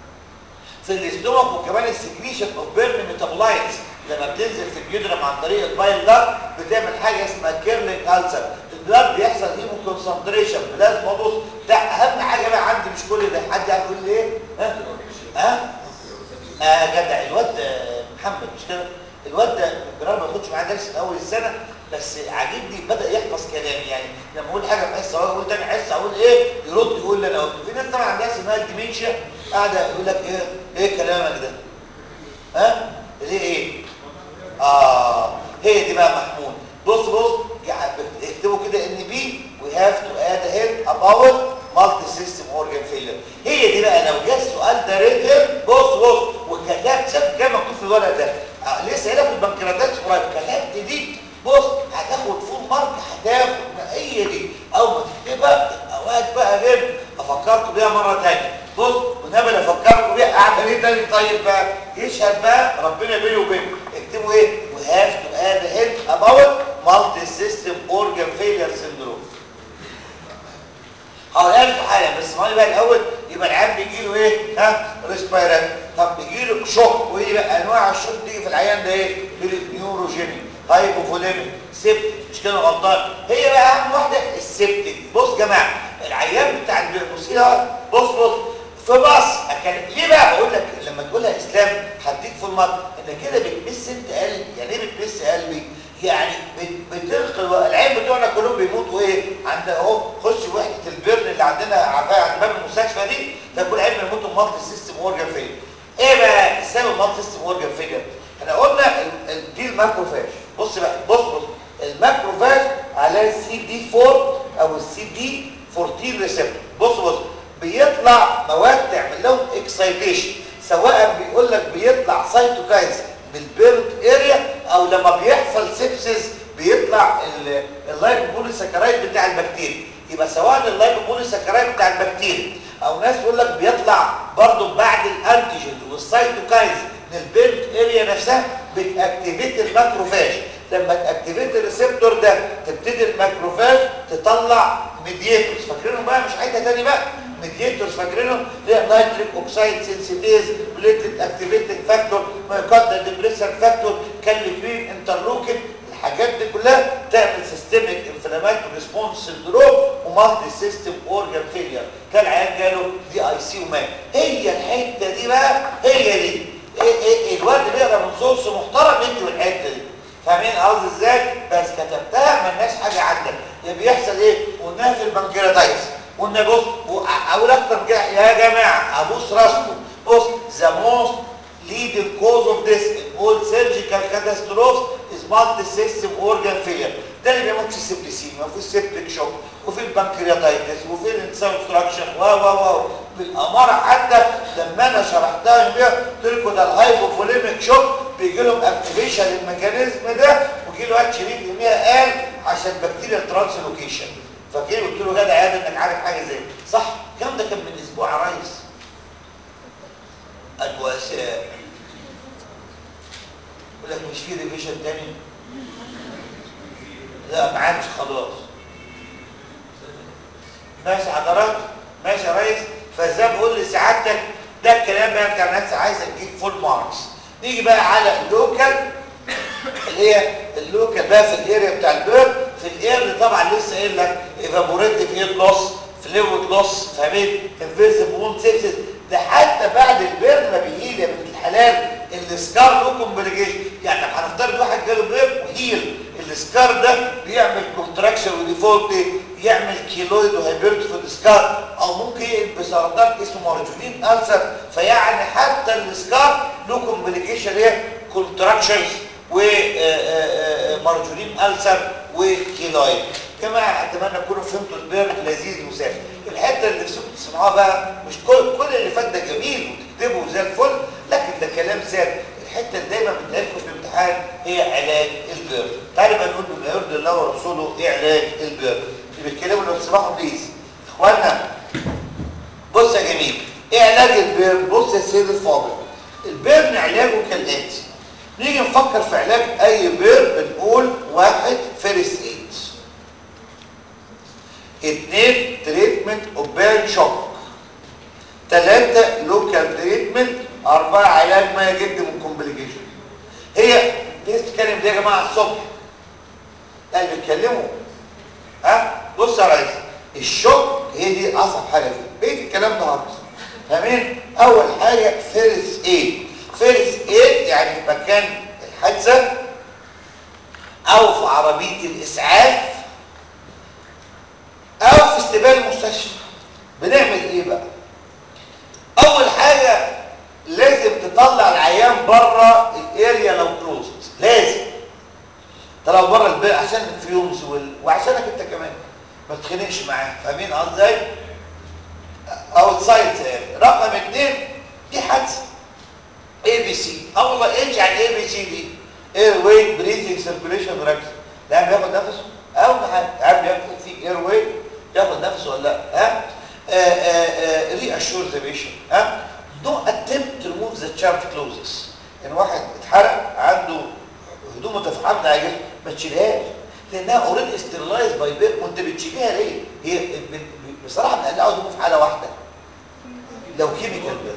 في الاستومك وكمان السكريشن اوف بيرن ميتابولايتس لما بتنزل في الجدرم عن طريق البايل ده بتعمل حاجه اسمها كيرلينج ألسر البلاد بيحصل هيمو كونسنتريشن بلازمودوس ده اهم حاجه بقى عندي مش كل ده حد يعرف يقول لي ايه ها ها اه جدع الواد محمد مش كده الواد ده جرام ما ياخدش معاه درس من اول السنه بس عاجبني بدا يحفظ كلامي يعني لما اقول حاجه في حصه اقول تاني حصه اقول ايه يرد يقول لي انا قلت في ناس طبعا عندها اسمها الديمنشيا قاعده يقول لك ايه ايه كلامك ده ها ليه ايه اه هي دي بقى محمود بص بص اكتبوا كده ان بي وي هاف تو اد هيد اباوت مالتي سيستم اورجان فيلر هي دي بقى لو جه السؤال ده ريتن بص بص وكتبت شاف كام مكتوب في الورق ده آه لسه قايلها في البنكرياتات قريب كتبت دي بص هتاخد فول مارك هتاخد هي دي اول ما تكتبها اوقات بقى غير افكركم بيها مره ثانيه بص ونبل افكركم بيها اعمل ايه تاني طيب بقى يشهد بقى ربنا بيني وبينكم اكتبوا ايه we have to add help about multi-system organ failure syndrome هقولها لكم حالا بس اسمعوني بقى الاول يبقى العيان بيجي له ايه ها ريسبيرات طب بيجي له شوك وايه بقى انواع الشوك تيجي في العيان ده ايه نيوروجينيك هايبوفوليميك سيبتك مش كده غلطان هي بقى اهم واحده السيبتك بص يا جماعه العيان بتاع البيربوسيل بص بص في مصر أكل... ليه بقى بقول لك لما تقولها اسلام هديك في المرض انت كده بتمس انت قلبي يعني ايه بتمس قلبي يعني بتنقل العين بتوعنا كلهم بيموتوا ايه عند اهو خش وحده البرن اللي عندنا عفاية عند باب المستشفى دي ده كل عين بيموتوا مالتي سيستم اورجان فيلر ايه بقى سبب مالتي سيستم اورجان فيلر احنا قلنا دي الماكروفاج بص بقى بص بص الماكروفاج على السي دي 4 او السي دي 14 ريسبتور بص بص بيطلع مواد تعمل لهم اكسايتيشن سواء بيقول لك بيطلع سايتوكاينز من البيرت اريا او لما بيحصل سيبسيس بيطلع اللايبوبوليساكرايد بتاع البكتيريا يبقى سواء اللايبوبوليساكرايد بتاع البكتيريا او ناس يقول لك بيطلع برضه بعد الانتيجين والسايتوكاينز من البيرت اريا نفسها بتاكتيفيت الماكروفاج لما تاكتيفيت الريسبتور ده تبتدي الماكروفاج تطلع ميدياتورز فاكرينهم بقى مش عايزه تاني بقى ميدياتورز فاكرينهم اللي هي نايتريك اوكسايد سنسيتيز بليتد اكتيفيتنج فاكتور مايوكاردال ديبريسن فاكتور كاليكرين انترلوكين الحاجات دي كلها تعمل سيستميك انفلاماتوري ريسبونس سندروم ومالتي سيستم اورجان فيلير كان العيان جاله دي اي سي ومات هي الحته دي بقى هي دي إيه إيه الواد بيقرا من صوص محترم يكتب الحته دي فاهمين قصدي ازاي بس كتبتها ملناش حاجه عندك يا بيحصل ايه قلناها في البنكرياتايتس قلنا بص اقول اكتر من كده يا جماعه ابوس راسكم بص ذا موست leading cause of this in all surgical catastrophes is multi-system organ failure ده اللي بيعمل في السبليسيميا وفي السبتيك شوك وفي البنكرياتايتس وفي الانسانستراكشن و و و بالاماره حتى لما انا شرحتها يوميها قلت لكم ده الهايبوفوليميك شوك بيجي لهم اكتيفيشن الميكانيزم ده وجي له واد شريف يوميها قال عشان بكتيريا ترانسلوكيشن فاكر قلت له جدع يا انك عارف حاجه زي صح الكلام ده كان من اسبوع يا ريس الواسع يقول لك مش في ريفيجن تاني لا ما عادش خلاص ماشي حضرتك ماشي يا ريس فازاي بقول لسعادتك ده الكلام بقى بتاع الناس عايزه تجيب فول ماركس نيجي بقى على اللوكال اللي هي اللوكال بقى في الاريا بتاع البيرد في الاير طبعا لسه قايل لك ايفابوريتيف اير لوس فلويد لوس فاهمين انفيزيف وون سيبسيس ده حتى بعد البيرن ما بيهيل يا بنت الحلال السكار له كومبليكيشن يعني هنفترض واحد جاله بيرن وهيل السكار ده بيعمل كونتراكشن وديفولت يعمل كيلويد وهيبرت في السكار او ممكن يقلب بسرطان اسمه مارجولين ألسر فيعني حتى السكار له كومبليكيشن ايه كونتراكشنز ومارجولين ألسر وكيلويد جماعه اتمنى تكونوا فهمتوا البيرن لذيذ وسهل الحته اللي نفسكم تسمعوها بقى مش كل كل اللي فات ده جميل وتكتبه زي الفل لكن ده كلام سهل الحته اللي دايما بتلاقيكم في الامتحان هي علاج البيرن تعالوا بقى نقول بما يرضي الله ورسوله ايه علاج البيرن اللي بيتكلموا لو تسمعوا بليز اخوانا بص يا جميل ايه علاج البيرن بص يا سيد الفاضل البيرن علاجه كالاتي نيجي نفكر في علاج اي بيرن بنقول واحد فيرست ايد اثنين تريتمنت اوف بيرن شوك ثلاثة لوكال تريتمنت أربعة علاج ما يجد من كومبليكيشن هي ليه تتكلم دي يا جماعة الصبح لا اللي بيتكلموا ها بص يا ريس الشوك هي دي أصعب حاجة فيه بقيت الكلام ده هرس فاهمين أول حاجة فيرس ايد فيرس ايد يعني في مكان الحادثة أو في عربية الإسعاف أو في استقبال المستشفى بنعمل إيه بقى اول حاجة لازم تطلع العيان بره الاريا لو كلوزد لازم طلعوا بره البيت عشان الفيومز وال... وعشانك انت كمان ما تتخانقش معاه فاهمين قصدي ازاي اوت سايد رقم اثنين دي حادثه اي بي سي اه والله ايش يعني اي بي سي دي اير واي بريزنج سيركيوليشن ركز لا بياخد نفسه اول حاجه عارف بياخد في اير واي ياخد نفسه ولا لا ها reassure the patient ها don't attempt to remove the charge closes يعني واحد اتحرق عنده هدوم متفحمه على جسمه ما تشيلهاش لانها اوريدي استرلايز باي بير وانت بتشيليها ليه هي بصراحه بنقلعها هدومه في حاله واحده لو كيميكال بير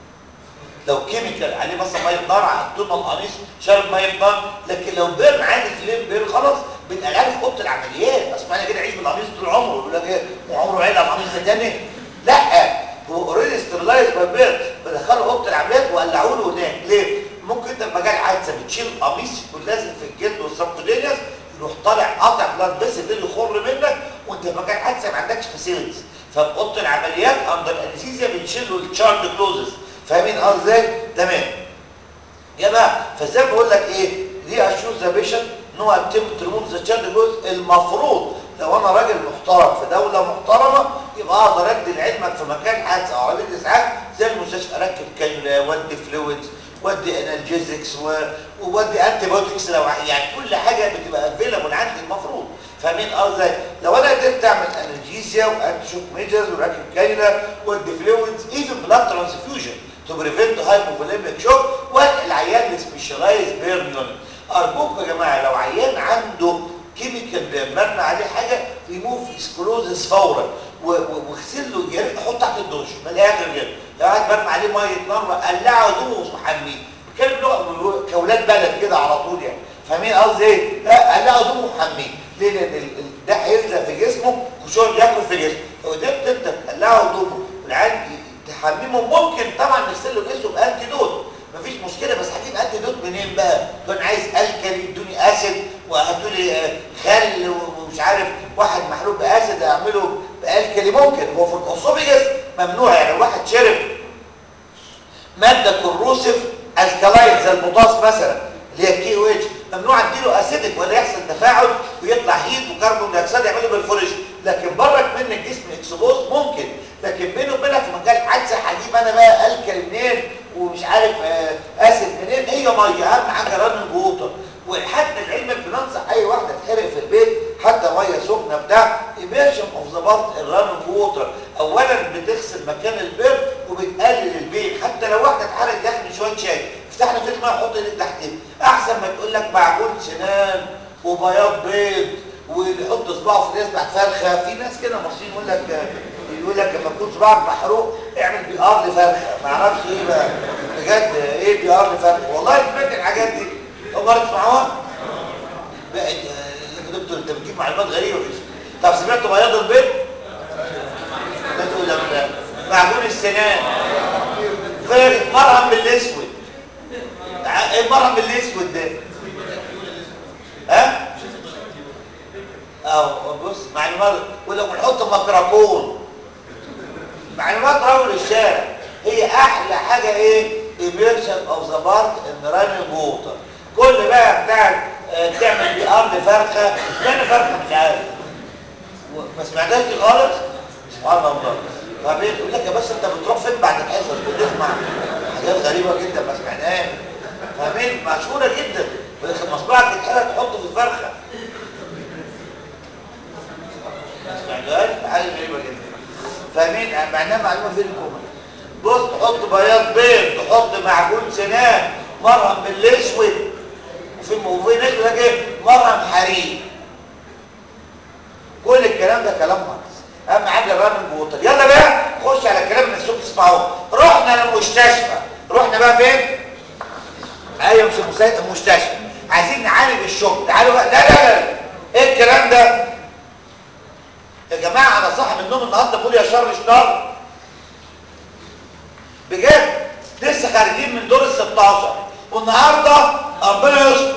لو كيميكال عليه مثلا ميه نار حطوا له القميص شرب ميه نار لكن لو بيرن عادي فليم بيرن خلاص بنقلعه في اوضه العمليات اصل انا كده عيش بالقميص طول عمره يقول لك ايه وعمره عيل القميص ده تاني لا هو اوريدي ستيرلايز باي بيرن بدخله اوضه العمليات وقلعوا له هناك ليه ممكن انت لما جاي حادثه بتشيل القميص يكون لازم في الجلد والسبكودينيوس يروح طالع قاطع بلاد بس اللي يخر منك وانت لما جاي حادثه ما عندكش فاسيلتيز ففي اوضه العمليات اندر انستيزيا بنشيل له التشارد كلوزز فاهمين قصدي ازاي تمام يا بقى فازاي بقول لك ايه دي اشوز ذا بيشن نو اتمت ريموف ذا تشارد جزء المفروض لو انا راجل محترم في دوله محترمه يبقى اقدر ادي لعلمك في مكان حادثه او عربيه اسعاف زي المستشفى اركب كانيولا وادي فلويدز وادي انالجيزكس وودي انتي بايوتكس لو يعني كل حاجه بتبقى افيلابل عندي المفروض فاهمين قصدي لو انا قدرت اعمل انالجيزيا وانتي شوك ميجرز وراكب كانيولا وادي فلويدز ايفن بلاد ترانسفيوجن تو بريفنت هايبوفوليميك شوك وانقل العيان لسبيشالايز بيرن يونت ارجوكم يا جماعه لو عيان عنده كيميكال بيرن مرمى عليه حاجه ريموف اسكلوزس فورا واغسل له يا ريت احط تحت الدش من الاخر كده لو واحد مرمى عليه ميه نار قلعه هدومه وحميه بتكلم لغه كاولاد بلد كده على طول يعني فاهمين قصدي ايه؟ لا قلعه هدومه وحميه ليه؟ لان ده هيلزق في جسمه وشغل ياكل في جسمه لو قدرت انت تقلعه هدومه والعيان حميمه ممكن طبعا نغسل له جسمه بانتي دوت مفيش مشكله بس هجيب انتي دوت منين بقى كان عايز الكلي ادوني اسيد وهاتوا لي خل ومش عارف واحد محلول باسيد اعمله بالكلي ممكن هو في الاسوفيجس ممنوع يعني الواحد شرب ماده كروسيف الكلاين زي البوتاس مثلا اللي هي الكي او اتش ممنوع اديله اسيدك ولا يحصل تفاعل ويطلع هيت وكربون دايوكسيد يعمله بالفوريشن لكن برك من الجسم اكسبوز ممكن لكن بينه وبينك في مجال حادثه هجيب انا بقى الكل منين ومش عارف آه اسيد منين هي ميه اهم حاجه رن ووتر وحتى لعلمك بننصح اي واحده تحرق في البيت حتى ميه سخنه بتاع ايميرشن اوف ذا بارت الرن ووتر اولا بتغسل مكان البيض وبتقلل البيض حتى لو واحده اتحرقت داخل شويه شاي افتح لك الماء حط ايدك تحتها احسن ما تقول لك معجون سنان وبياض بيض ويحط صباعه في يسبح فرخه في ناس كده مصريين يقول لك يقول لك لما تكون صباعك محروق اعمل بي ار لفرخه ما اعرفش ايه بقى بجد ايه بي ار لفرخه والله سمعت الحاجات دي اول مره تسمعوها بقى يا دكتور انت بتجيب معلومات غريبه في طب سمعتوا بياض البيض لا تقول لا معجون السنان مرهم بالاسود ايه المرهم بالاسود ده ها اهو بص معلومات ولو بنحط مكركون معلومات رجل الشارع هي احلى حاجه ايه immersion of the part in running water كل بقى بتاع اه تعمل بي ار لفرخه اشمعنى فرخه مش عارف ما سمعتهاش دي خالص سبحان الله فبيت يقول لك يا باشا انت بتروح فين بعد الحصص بتسمع حاجات غريبه جدا ما سمعناهاش فاهمين مشهوره جدا مصباحك تتحرق تحطه في الفرخه ما سمعناهاش حاجه غريبه جدا فاهمين معناها معلومه فينكم بص تحط بياض بيض تحط معجون سنان مرهم بالاسود وفي وفي ناس يقول لك ايه مرهم حرير كل الكلام ده كلام مهندس اهم حاجه الرننج ووتر يلا بقى خش على الكلام اللي الصبح تسمعوه رحنا للمستشفى رحنا بقى فين ايوه مش المستشفى عايزين نعالج الشوك تعالوا بقى لا لا لا ايه الكلام ده يا جماعه انا صاحي من النوم النهارده بقول يا شر شطار بجد لسه خارجين من دور ال 16 والنهارده ربنا يستر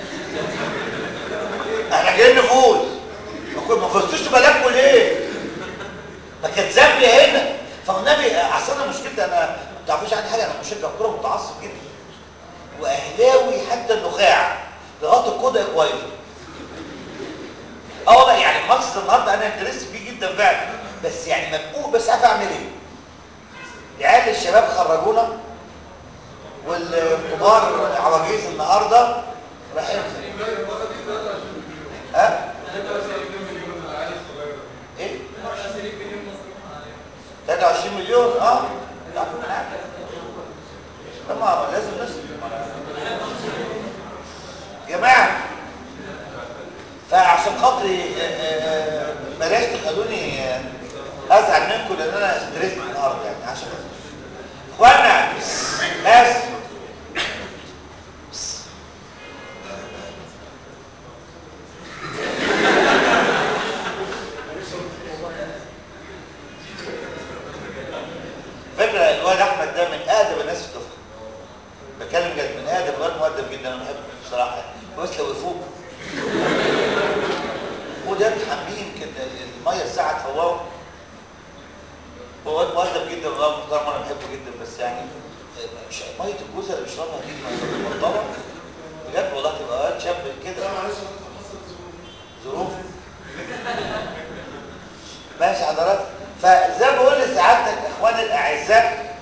احنا جايين نفوز ما فزتوش بلاكوا ليه ما كانت زامبيا هنا فالنبي اصل انا مشكلتي انا ما تعرفوش عني حاجه انا مشجع كوره متعصب جدا واهلاوي حتى النخاع لغايه الكوده كويس اه والله يعني ماتش النهارده انا انترست فيه جدا فعلا بس يعني مبقوق بس عارف اعمل ايه العيال الشباب خرجونا والكبار عواجيز النهارده رايحين ها ايه 23 مليون اه تمام لازم نسمع جماعه فعشان خاطري بلاش تخلوني ازعل منكم لان انا ستريس النهارده يعني عشان اخوانا بس فكرة الواد احمد ده من ادب الناس في الدفعه بكلم جد من ادب غير مؤدب جدا انا بحبه بصراحه بس لو يفوق وده حميه يمكن الميه الساعه تفوقه هو واد مؤدب جدا وغير محترم انا بحبه جدا بس يعني مش ميه الجوزه اللي بيشربها دي مبطله بجد والله تبقى واد شاب كده ظروف ماشي حضرتك فزي ما بقول لسعادتك اخواني الاعزاء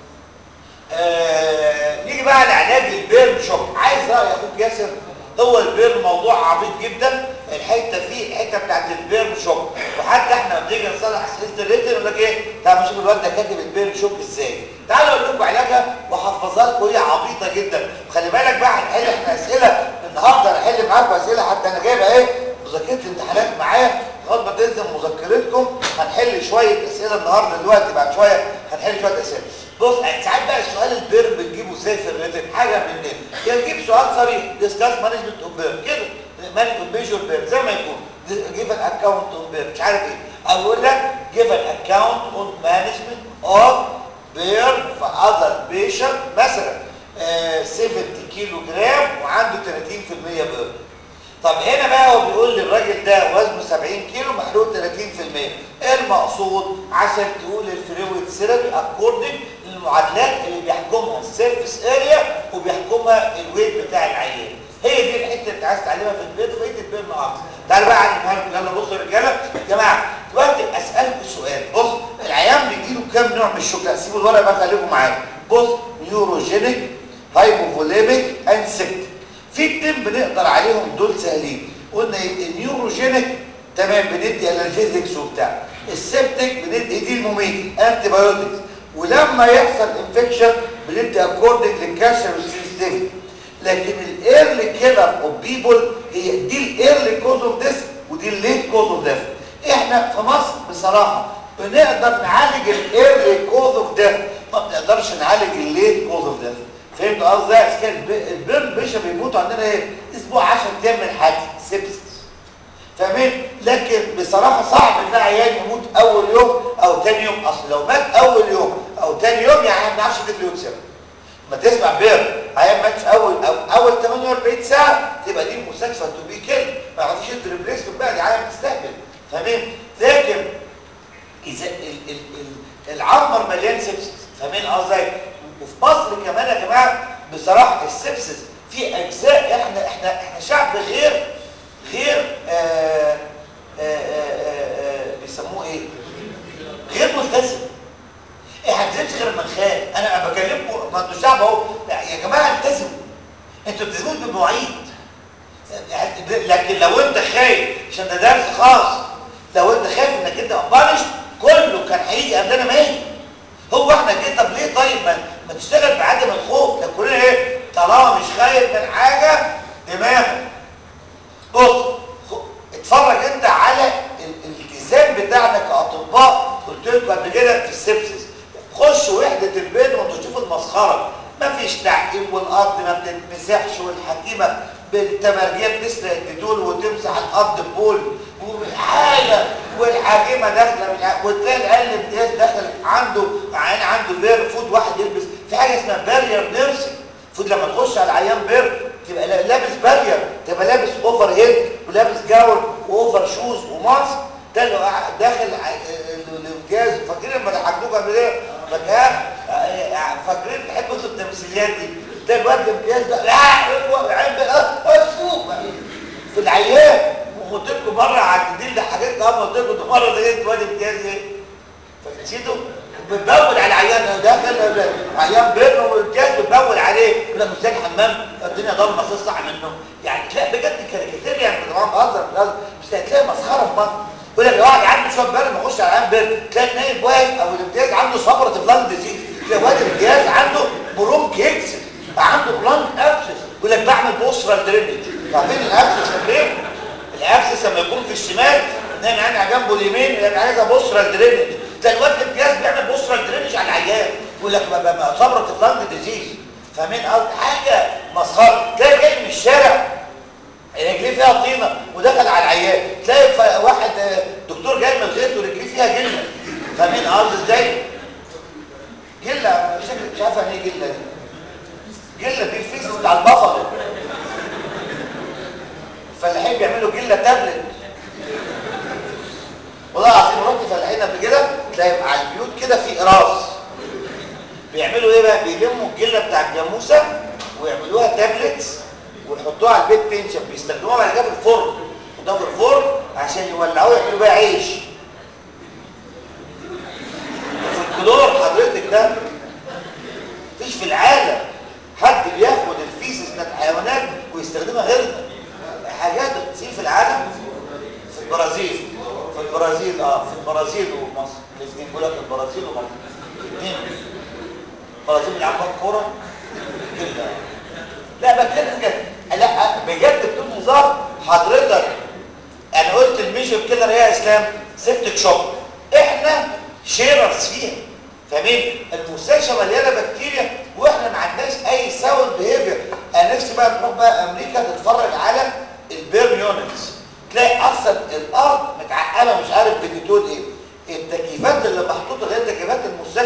آه نيجي بقى لعلاج البيرن شوك عايز راي اخوك ياسر هو البيرن موضوع عبيط جدا الحته فيه الحته بتاعت البيرن شوك وحتى احنا لما بنيجي نصلح اسئله الريتن يقول لك ايه تعالوا نشوف الواد ده كاتب البيرن شوك ازاي تعالوا اقول لكم علاجها واحفظها لكم هي عبيطه جدا وخلي بالك بقى هنحل احنا اسئله النهارده هنحل معاكم اسئله حتى انا جايبه ايه مذاكره امتحانات معايا لغايه ما تنزل مذكرتكم هنحل شويه اسئله النهارده دلوقتي بعد شويه هنحل شويه اسئله بص ساعات بقى السؤال البيرن بتجيبه ازاي في الريتن حاجه من اثنين يا تجيب سؤال صريح ديسكاس مانجمنت اوف بيرن كده مانجمنت ميجور بيرن زي ما يكون جيف ان اكونت اوف بيرن مش عارف ايه او يقول لك جيف ان اكونت اون مانجمنت اوف بيرن في اذر بيشنت مثلا آه 70 كيلو جرام وعنده 30% بيرن طب هنا بقى هو بيقول لي الراجل ده وزنه 70 كيلو محروق 30% ايه المقصود عشان تقول الفلويد ثيرابي اكوردنج للمعادلات اللي بيحكمها السيرفيس اريا وبيحكمها الويت بتاع العيان هي دي الحته اللي انت عايز تعلمها في البيت وبقيه البيت اكتر تعالوا بقى علمها لكم يلا بصوا يا رجاله يا جماعه دلوقتي اسالكم سؤال بص العيان بيجي له كام نوع من الشوك سيبوا الورقه بقى خليكم معايا بص نيوروجينيك هايبوفوليميك اند سيبتيك في اتنين بنقدر عليهم دول سهلين قلنا النيوروجينيك تمام بندي الرجيزكس وبتاع السبتيك بندي دي المميت انتي بايوتكس ولما يحصل انفكشن بندي اكوردنج للكاشر والسنسيتيفيتي لكن الايرلي كيلر اوف بيبول هي دي الايرلي كوز اوف ديث ودي الليت كوز اوف ديث احنا في مصر بصراحه بنقدر نعالج الايرلي كوز اوف ديث ما بنقدرش نعالج الليت كوز اوف ديث فهمت قصدي كان البيرن بيشا بيموتوا عندنا ايه اسبوع 10 ايام من حياتي سيبسس فاهمين لكن بصراحه صعب ان عيان يموت اول يوم او ثاني يوم اصل لو مات اول يوم او ثاني يوم يعني ما نعرفش نديله سبب ما تسمع بير عيان مات في اول أو اول 48 ساعه تبقى دي مستشفى تو بي كيل ما يعرفوش يدوا ريبليسمنت بقى دي عيان بتستهبل فاهمين لكن اذا ال ال ال العمر مليان سبسس فاهمين قصدي وفي مصر كمان يا جماعه بصراحه السبسس في اجزاء احنا احنا احنا شعب غير غير آآ آآ بيسموه ايه غير ملتزم احنا ما غير المنخان انا بكلمكم ما انتوا شعب اهو يا جماعه التزموا انتوا بتلتزموا بمواعيد لكن لو انت خايف عشان ده درس خاص لو انت خايف انك انت بانش كله كان هيجي قبلنا ميت هو احنا كده طب ليه طيب ما, ما تشتغل بعدم الخوف ده كلنا ايه طالما مش خايف من حاجه دماغك بص اتفرج انت على الالتزام بتاعنا كاطباء قلت لكم قبل كده في السبسس خش وحده البيت وانتوا تشوفوا المسخره مفيش تعقيم والارض ما بتتمسحش والحكيمه بالتمرجيه بتسرق الديتول وتمسح الارض ببول وحاجه والحكيمه داخله مش عارف وتلاقي العيال الامتياز داخل عنده عين عنده بير فود واحد يلبس في حاجه اسمها بارير نيرسينج فود لما تخش على العيان بير تبقى لابس بارير تبقى لابس اوفر هيد ولابس جاون واوفر شوز وماسك ده اللي داخل الامتياز فاكرين لما ضحكوك قبل كده فاكرين تحبوا التمثيليات دي ده الواد الامتياز ده لا عيب اسفوق في العيان وقلت لكم مره على الجديد ده حاجات اه قلت لكم مره ده جبت واد امتياز ايه فنسيته بتبول على العيان ده داخل عيان بيرن والامتياز بتبول عليه يقول لك مش لاقي حمام الدنيا ضلمه تصحى منه يعني تلاقي بجد كاريكاتير يعني طبعا بهزر بس هتلاقي مسخره في مصر يقول لك واحد عنده شويه بيرن ما يخش على عيان بيرن تلاقي نايم واقف او الامتياز عنده صبره بلان ديزيز تلاقي واد الامتياز عنده برونكيكس عنده بلان ابسس يقول لك بعمل بوسترال درينج عارفين الابسس فين الابسس لما يكون في الشمال نايم عين على جنبه اليمين يبقى عايزها بوسترال درينج ده الواد الامتياز بيعمل بوسترال درينج على العيان يقول لك صبره بلان ديزيز فاهمين قصدي حاجه مسخره تلاقي جاي من الشارع رجليه فيها طينه ودخل على العيان تلاقي واحد دكتور جاي من الغيط ورجليه فيها جله فاهمين قصدي ازاي جله شكلك مش عارفه يعني ايه جله دي جله دي الفيس بتاع البفل فلاحين بيعملوا جله تابلت والله العظيم رحت فلاحين قبل كده تلاقي على البيوت كده في قراص بيعملوا ايه بقى بيلموا الجله بتاع الجاموسه ويعملوها تابلتس ويحطوها على البيت تنشف بيستخدموها بعد كده في الفرن يحطوها في الفرن عشان يولعوها يعملوا بيها عيش في الكلور حضرتك ده مفيش في العالم حد بياخد الفيسس بتاعت الحيوانات ويستخدمها غيرنا حاجات بتصير في العالم في البرازيل في البرازيل اه في البرازيل ومصر الاثنين بيقول لك البرازيل ومصر الاثنين البرازيل بيلعبوا كوره كده لا بتكلم بجد لا بجد بدون هزار حضرتك انا قلت الميجر كده يا اسلام سيبتك شوب احنا شيررز فيها فاهمين المستشفى مليانه بكتيريا واحنا ما عندناش اي ساوند بيهيفير انا نفسي بقى تروح بقى امريكا تتفرج على البيرن يونتس تلاقي اصلا الارض متعقمه مش عارف بتقول ايه التكييفات اللي محطوطه غير تكييفات المستشفى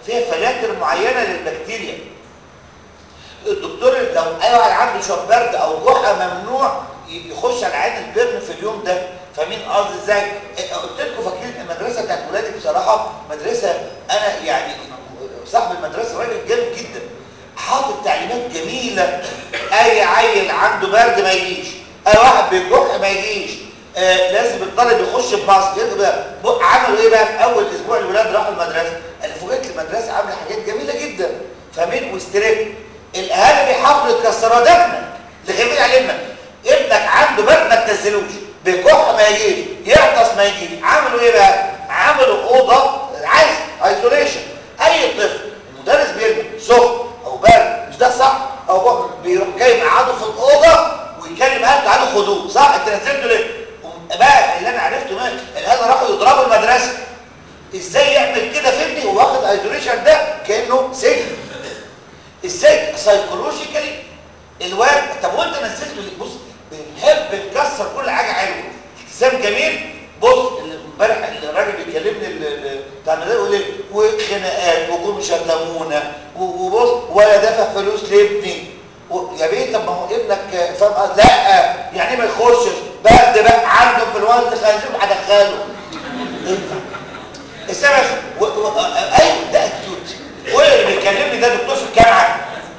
فيها فلاتر معينه للبكتيريا الدكتور لو اي واحد عنده شويه برد او جحا ممنوع يخش على عين البرن في اليوم ده فاهمين قصدي ازاي قلت لكم فاكرين المدرسه بتاعت ولادي بصراحه مدرسه انا يعني صاحب المدرسه راجل جامد جدا حاطط تعليمات جميله اي عيل عنده برد ما يجيش اي واحد بيكح ما يجيش آه لازم الطالب يخش بماسك يبقى عملوا ايه بقى في اول اسبوع الولاد راحوا المدرسه انا فوجئت المدرسه عامله حاجات جميله جدا فاهمين واستريك الاهالي بيحاولوا يكسروا دمك لغير علمنا ابنك عنده برد ما تنزلوش بيكح ما يجيش يعطس ما يجيش عملوا ايه بقى عملوا اوضه عايز ايزوليشن اي طفل المدرس بيلمع سخن او برد مش ده صح او بيروح جاي مقعده في الاوضه ويكلم اهله تعالوا خدوه صح انت نزلته ليه بقى اللي انا عرفته ما الاهل راحوا يضربوا المدرسه ازاي يعمل كده في ابني وواخد ايزوليشن ده كانه سجن ازاي سايكولوجيكالي الواد طب وانت نزلته ليه بص بنحب نكسر كل حاجه حلوه ابتسام جميل بص امبارح الراجل بيكلمني بتاع المدرسه يقول لي وخناقات وجم شتمونا وبص ولا دافع فلوس لابني يا بيه طب ما هو ابنك فاهم لا يعني ما يخشش برد بقى عنده في الوقت خليه هدخله ينفع السبب و... و... ايوه ده اكيوت واللي بيكلمني ده دكتور في الجامعه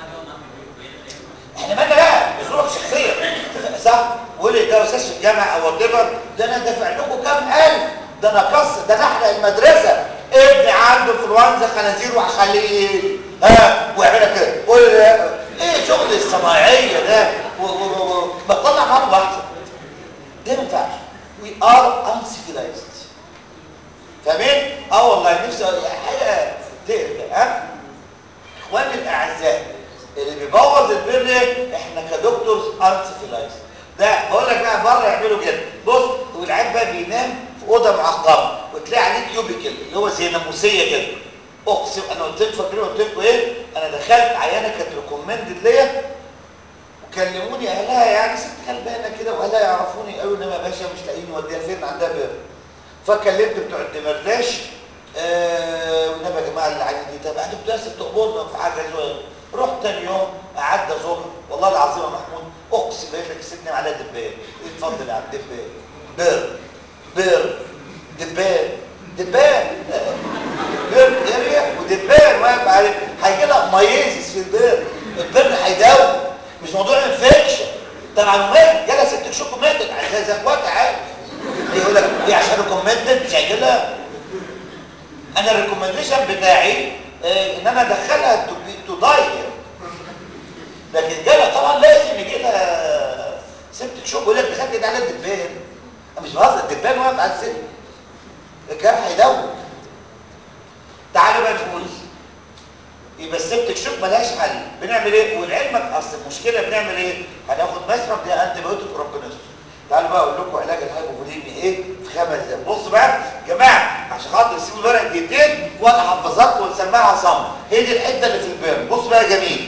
احنا مالنا بقى بظروف شخصيه صح واللي ده استاذ في الجامعه او وات ده انا دافع لكم كام الف ده انا كسر ده انا احرق المدرسه ابني عنده انفلونزا خنازير وهخليه ها ويعملها كده قول ايه شغل الصناعيه ده بطلع معاهم لحظه ده ما ينفعش وي ار uncivilized فاهمين اه والله نفسي حاجه تقلق ها اخواني الاعزاء اللي بيبوظ البر احنا كدكتورز uncivilized ده بقول لك بقى بره يعملوا كده بص والعيال بقى بينام في اوضه معقمه وتلاقي عليه كيوبيكل اللي هو زي ناموسيه كده اقسم انا قلت لك فاكرين قلت لكم ايه انا دخلت عيانه كانت ريكومندد ليا وكلموني اهلها يعني ست غلبانه كده واهلها يعرفوني قالوا انما يا باشا مش لاقيين نوديها فين عندها بير فكلمت بتوع الدمرداش آه والنبي يا جماعه اللي عايزين دي طب انتوا بتاسف تقبرنا في حاجه زي رحت تاني يوم قعدت ازورها والله العظيم يا محمود اقسم بالله لك الست نام عليها دبان اتفضل يا عم دبان بير بير دبان دبان بير اريا ودبان واقف عليه هيجي لها مايزس في البير البير هيداوم مش موضوع انفكشن طبعا مات جالها ست شهور ماتت زي زي اخواتها عادي يقول لك دي عشان ريكومندد مش هيجي لها انا الريكومنديشن بتاعي اه ان انا ادخلها تو داي لكن جالها طبعا لازم يجي لها ست شهور بيقول لك دخلت ايد على الدبان انا مش بهزر الدبان واقف على السن الجرح هيدور تعالوا بقى نقول يبقى السبتك شوك ملهاش حل بنعمل ايه ولعلمك اصل المشكله بنعمل ايه هناخد مسرح دي انتي بايوتيك وربنا يستر تعالوا بقى اقول لكم علاج الهايبوفوليميا ايه في خمس دقايق بصوا بقى يا جماعه عشان خاطر تسيبوا الورق دقيقتين وانا حفظت ونسمعها صم هي دي الحته اللي في البيرن بص بقى يا جميل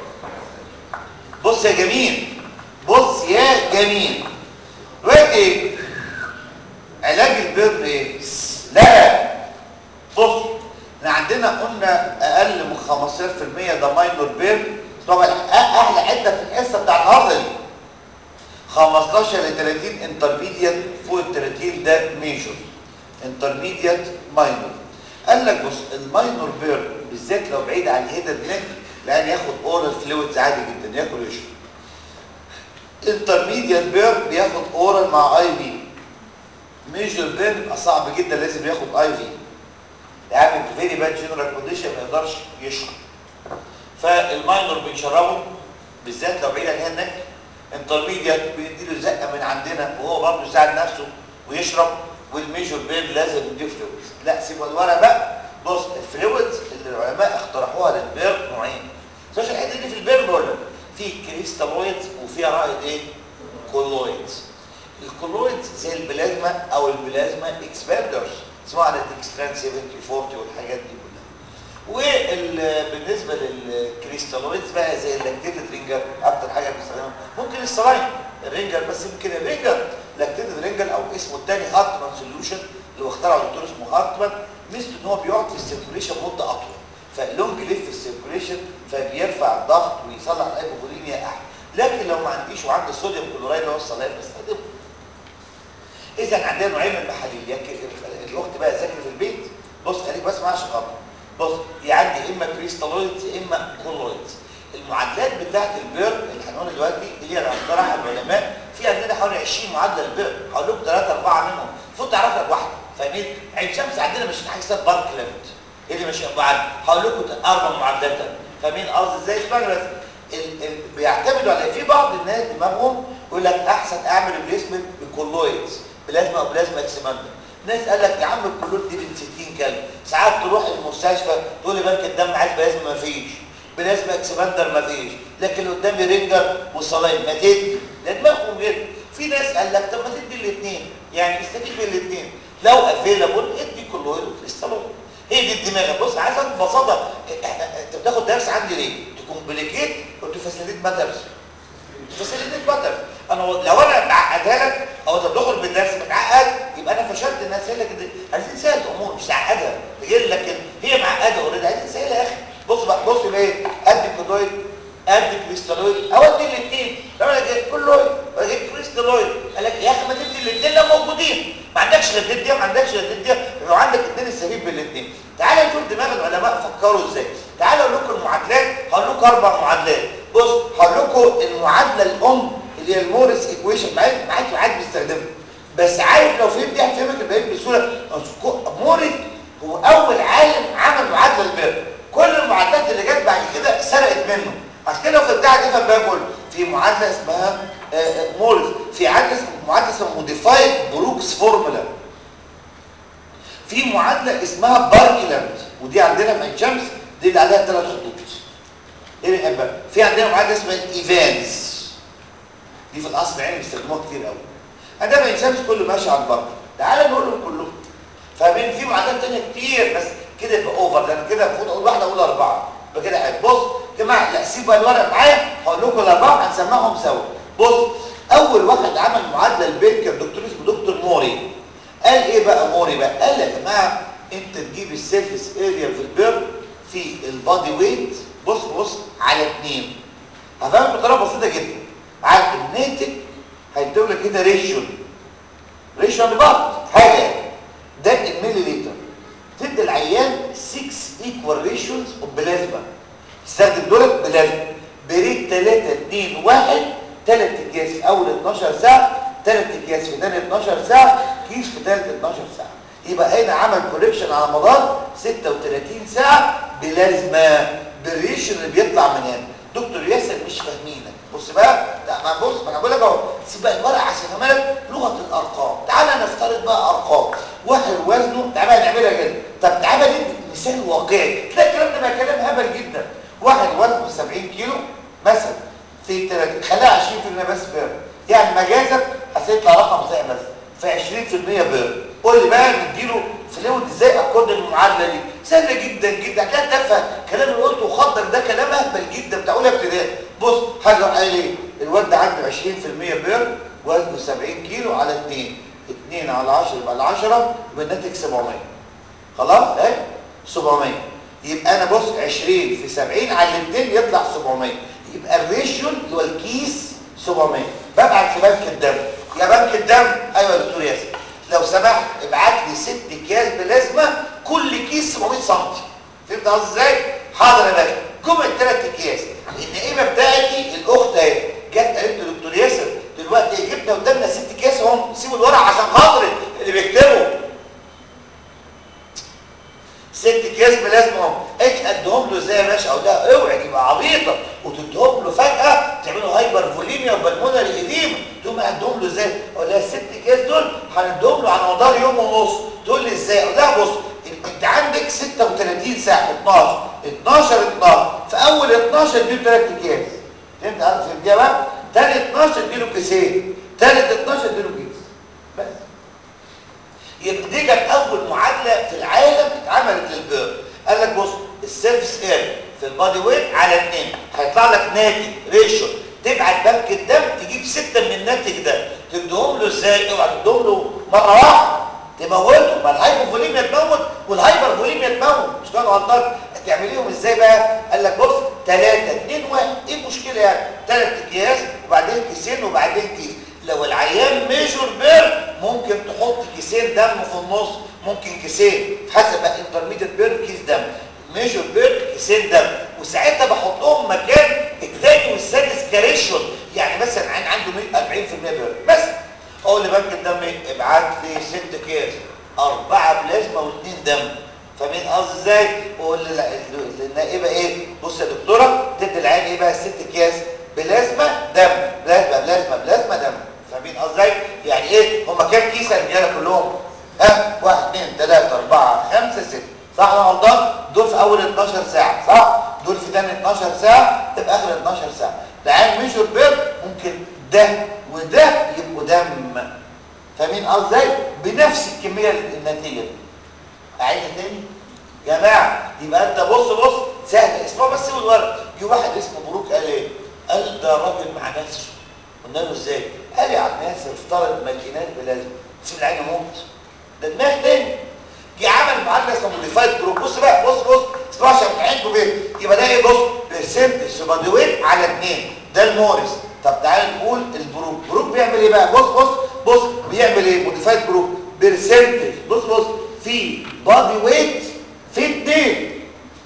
بص يا جميل بص يا جميل دلوقتي ايه علاج البيرن ايه لا بص احنا عندنا قلنا اقل من 15% ده ماينور بيرن طبعا احلى حته في الحصه بتاع النهارده دي 15 ل 30 انترميديت فوق ال 30 ده ميجور انترميديت ماينور قال لك بص الماينور بيرن بالذات لو بعيد عن الهيدر نيك لان ياخد اورال فلويدز عادي جدا ياكل ويشرب انترميديت بيرن بياخد اورال مع اي في ميجور بيرن بيبقى صعب جدا لازم ياخد اي في يعني فيري باد جنرال كونديشن ما يقدرش يشرب فالماينور بنشربه بالذات لو بعيد عن الهيدر نيك انترميديت بيديله زقه من عندنا وهو برضه يساعد نفسه ويشرب والميجور بين لازم يديه فلويدز لا سيبوا الورق بقى بص الفلويدز اللي العلماء اقترحوها للبير نوعين سوش الحته دي في البير بقول لك في كريستالويدز وفيها رائد ايه كولويدز الكولويدز زي البلازما او البلازما اكسباندرز اسمها على تكستران 70 40 والحاجات دي كلها وبالنسبه للكريستالويدز بقى زي اللاكتيتد رينجر اكتر حاجه بنستخدمها ممكن السلاين الرينجر بس يمكن الرينجر لاكتيتد رينجر او اسمه الثاني هارتمان سوليوشن اللي هو اخترعه دكتور اسمه هارتمان ميزته ان هو بيقعد في السيركوليشن مده اطول فاللونج ليف في السيركوليشن فبيرفع الضغط ويصلح الهايبوفوليميا احسن لكن لو ما عنديش وعندي الصوديوم كلورايد اللي هو الصلايف بستخدمه اذا عندنا نوعين من المحاليل يمكن الاخت بقى تذاكر في البيت بص خليك بس معايا عشان غلط بص في عندي اما كريستالويدز اما كولويدز المعادلات بتاعت البير اللي هنقولها دلوقتي اللي هي اخترعها العلماء في عندنا حوالي 20 معادله للبير هقول لكم ثلاثه اربعه منهم المفروض تعرف لك واحده فاهمين عين شمس عندنا مش حاجه اسمها باركلنت ايه اللي مش معادله هقول لكم اربع معادلات فاهمين قصدي ازاي اسمعني بس ال ال بيعتمدوا على في بعض الناس دماغهم يقول لك احسن اعمل ريبليسمنت بكولويدز بلازما او بلازما اكسماندا ناس قال لك يا عم الكلور دي ب 60 كلمه ساعات تروح المستشفى تقول لي بنك الدم عايز بلازما ما فيش بلازما اكسباندر ما فيش لكن قدامي رينجر وصلاين ما تدي ده دماغهم كده في ناس قال لك طب ما تدي الاثنين يعني استفيد من الاثنين لو افيلابل ادي كلويد وكريستالويد هي دي الدماغ بص عايز ببساطه احنا انت بتاخد درس عندي ليه؟ تكومبليكيت وتفاسيليت ماترز تفاسيليت ماترز انا لو انا بعقدها لك او انت بتخرج بالدرس متعقد يبقى انا فشلت الناس هي لك عايزين نسهل الامور مش تعقدها تجي لكن هي معقده اوريدي عايزين نسهلها يا اخي بص بقى بص بقى ايه ادي كودويد ادي كريستالويد او ادي الاثنين لو انا جبت كلويد ولا جبت كريستالويد قال لك يا اخي ما تدي الاثنين لو موجودين ما عندكش غير دي ما عندكش غير دي لو عندك اثنين استفيد بالاثنين تعال نشوف دماغ العلماء فكروا ازاي تعال اقول لكم المعادلات هقول لكم اربع معادلات بص هقول لكم المعادله الام اللي هي الموريس ايكويشن معاك معاك عاد بيستخدمها بس عارف لو فهمت دي هتفهمك الباقي بسهوله موريس هو اول عالم عمل معادله البر كل المعادلات اللي جت بعد كده سرقت منه عشان كده لو فهمتها تفهم بقى كله في معادله اسمها موريس في عادله معادله اسمها موديفايد بروكس فورمولا في معادله اسمها باركلاند ودي عندنا في عين شمس دي اللي عليها ثلاث خطوط ايه اللي بنحبها في عندنا معادله اسمها ايفانز دي في الاصل العلمي بيستخدموها كتير قوي عندنا عين شمس كله ماشي على البركه تعال نقولهم كلهم فاهمين في معادلات ثانيه كتير بس كده يبقى اوفر لان كده المفروض اقول واحده اقول اربعه يبقى كده حلو بص يا جماعه لا سيبوا الورق معايا هقول لكم الاربعه هنسمعهم سوا بص اول واحد عمل معادله البيكر دكتور اسمه دكتور موري قال ايه بقى موري بقى قال يا جماعه انت تجيب السيرفيس اريا في البير في البادي ويت بص بص على اثنين هفهمك بطريقه بسيطه جدا عارف الناتج هيدوا لك كده ريشيو ريشيو لبعض حاجه ده الملي لتر تدي العيان 6 ايكوال ريشيوز اوف بلازما استخدم دولت بلازما بريد 3 2 1 3 اكياس في اول 12 ساعه 3 اكياس في ثاني 12 ساعه كيس في ثالث 12 ساعه يبقى هنا عمل كوريكشن على مدار 36 ساعه بلازما بالريشيو اللي بيطلع من هنا دكتور ياسر مش فاهمينك بص بقى لا ما بص ما انا بقول لك اهو سيب بقى الورقه عشان افهمك لغه الارقام تعالى نفترض بقى ارقام واحد وزنه تعالى نعملها كده طب تعالى ندي مثال واقعي تلاقي الكلام ده بقى كلام هبل جدا واحد وزنه 70 كيلو مثلا في 30 خليها 20% بس بير يعني مجازا هتطلع رقم زي بس في 20% بير قول لي بقى نديله فلويد ازاي اكورد المعادله دي سهله جدا جدا هتلاقي تفهم كلام اللي قلته وخضك ده كلام اهبل جدا بتاع اولى ابتدائي بص حاجه قال ايه الواد ده عنده 20% بير وزنه 70 كيلو على 2 2 على 10 يبقى ال 10 يبقى الناتج 700 خلاص اهي 700 يبقى انا بص 20 في 70 على 2 يطلع 700 يبقى الريشيو اللي هو الكيس 700 ببعت في بنك الدم يا بنك الدم ايوه يا دكتور ياسر لو سمحت ابعت لي ست اكياس بلازمه كل كيس 700 سم فهمت قصدي ازاي حاضر يا باشا جم الثلاث اكياس النقيبه بتاعتي الاخت اهي جت قالت لي دكتور ياسر دلوقتي جبنا قدامنا ست اكياس اهم سيبوا الورق عشان خاطري اللي بيكتبوا ست اكياس بلازمه اهم اجي اديهم له ازاي يا باشا اقول لها اوعي تبقى عبيطه وتديهم له فجاه تعملوا هايبر فوليميا وبلمونري اديمه تقوم اديهم له ازاي اقول لها الست اكياس دول هنديهم له على مدار يوم ونص تقول لي ازاي اقول لها بص انت عندك 36 ساعه 12 12 12 في اول 12 اديله 3 اكياس فهمت فهمتيها بقى ثاني 12 اديله كيسين ثالث 12 اديله كيس بس يبقى دي كانت اول معادله في العالم اتعملت للبير قال لك بص السيرفس اير في البادي ويت على 2 هيطلع لك ناتج ريشيو تبعت بنك الدم تجيب ستة من الناتج ده تديهم له ازاي اوعى تديهم له مره واحده تموته ما الهايبوفوليميا تموت والهايبر فوليميا تموت مش كان غلطان تعمليهم ازاي بقى قال لك بص 3 2 1 ايه المشكله يعني ثلاث اكياس وبعدين كيسين وبعدين كيس لو العيان ميجور بير ممكن تحط كيسين دم في النص ممكن كيسين حسب بقى انترميديت بير كيس دم ميجور بير كيسين دم وساعتها بحطهم مكان الثاني والسادس كريشون يعني مثلا عين عنده 40% بير بس اقول لبنك الدم ابعت لي ست اكياس اربعه بلازما واثنين دم فاهمين قصدي ازاي واقول للنائبه ايه بص يا دكتوره تدي العين ايه بقى الست اكياس بلازما دم بلازما بلازما بلازما دم فاهمين قصدي ازاي يعني ايه هم كام كيس يا رجاله كلهم ها واحد اثنين ثلاثه اربعه خمسه سته صح انا غلطان دول في اول 12 ساعه صح دول في ثاني 12 ساعه تبقى اخر 12 ساعه العين ميجور بير ممكن ده وده يبقوا دم فاهمين قصدي ازاي بنفس الكميه الناتجه دي اعيد تاني يا جماعه يبقى انت بص بص سهل اسمه بس والورق في واحد اسمه بروك قال ايه قال ده راجل مع نفسه قلنا له ازاي قال يا عم ياسر افترض ماكينات بلازم تسيب العين يموت ده دماغ تاني جه عمل معادله اسمها موديفايد جروب بص بقى بص بص اسمعوا عشان عينكم بيه يبقى ده ايه بص برسنتج بادي ويت على 2 ده المورس طب تعالى نقول البروك بروك بيعمل ايه بقى بص بص بص بيعمل ايه موديفايد جروب برسنتج بص بص في بادي ويت في اتنين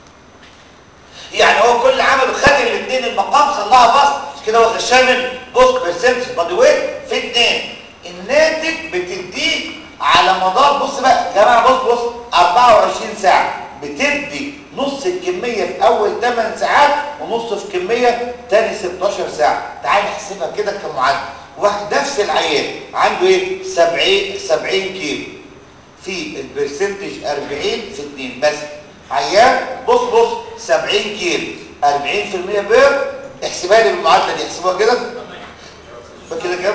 يعني هو كل عمله خد الاثنين المقام خلاها بسط كده هو غشاه من بص برسنتج بادي ويت في اتنين الناتج بتديه على مدار بص بقى يا جماعه بص بص 24 ساعه بتدي نص الكميه في اول 8 ساعات ونص في كميه تاني 16 ساعه تعال نحسبها كده كمعادله واحد نفس العيان عنده ايه 70 70 كيلو في البرسنتج 40 في 2 بس عيان بص بص 70 كيلو 40% بير احسبها لي بالمعادله دي احسبوها كده كده كام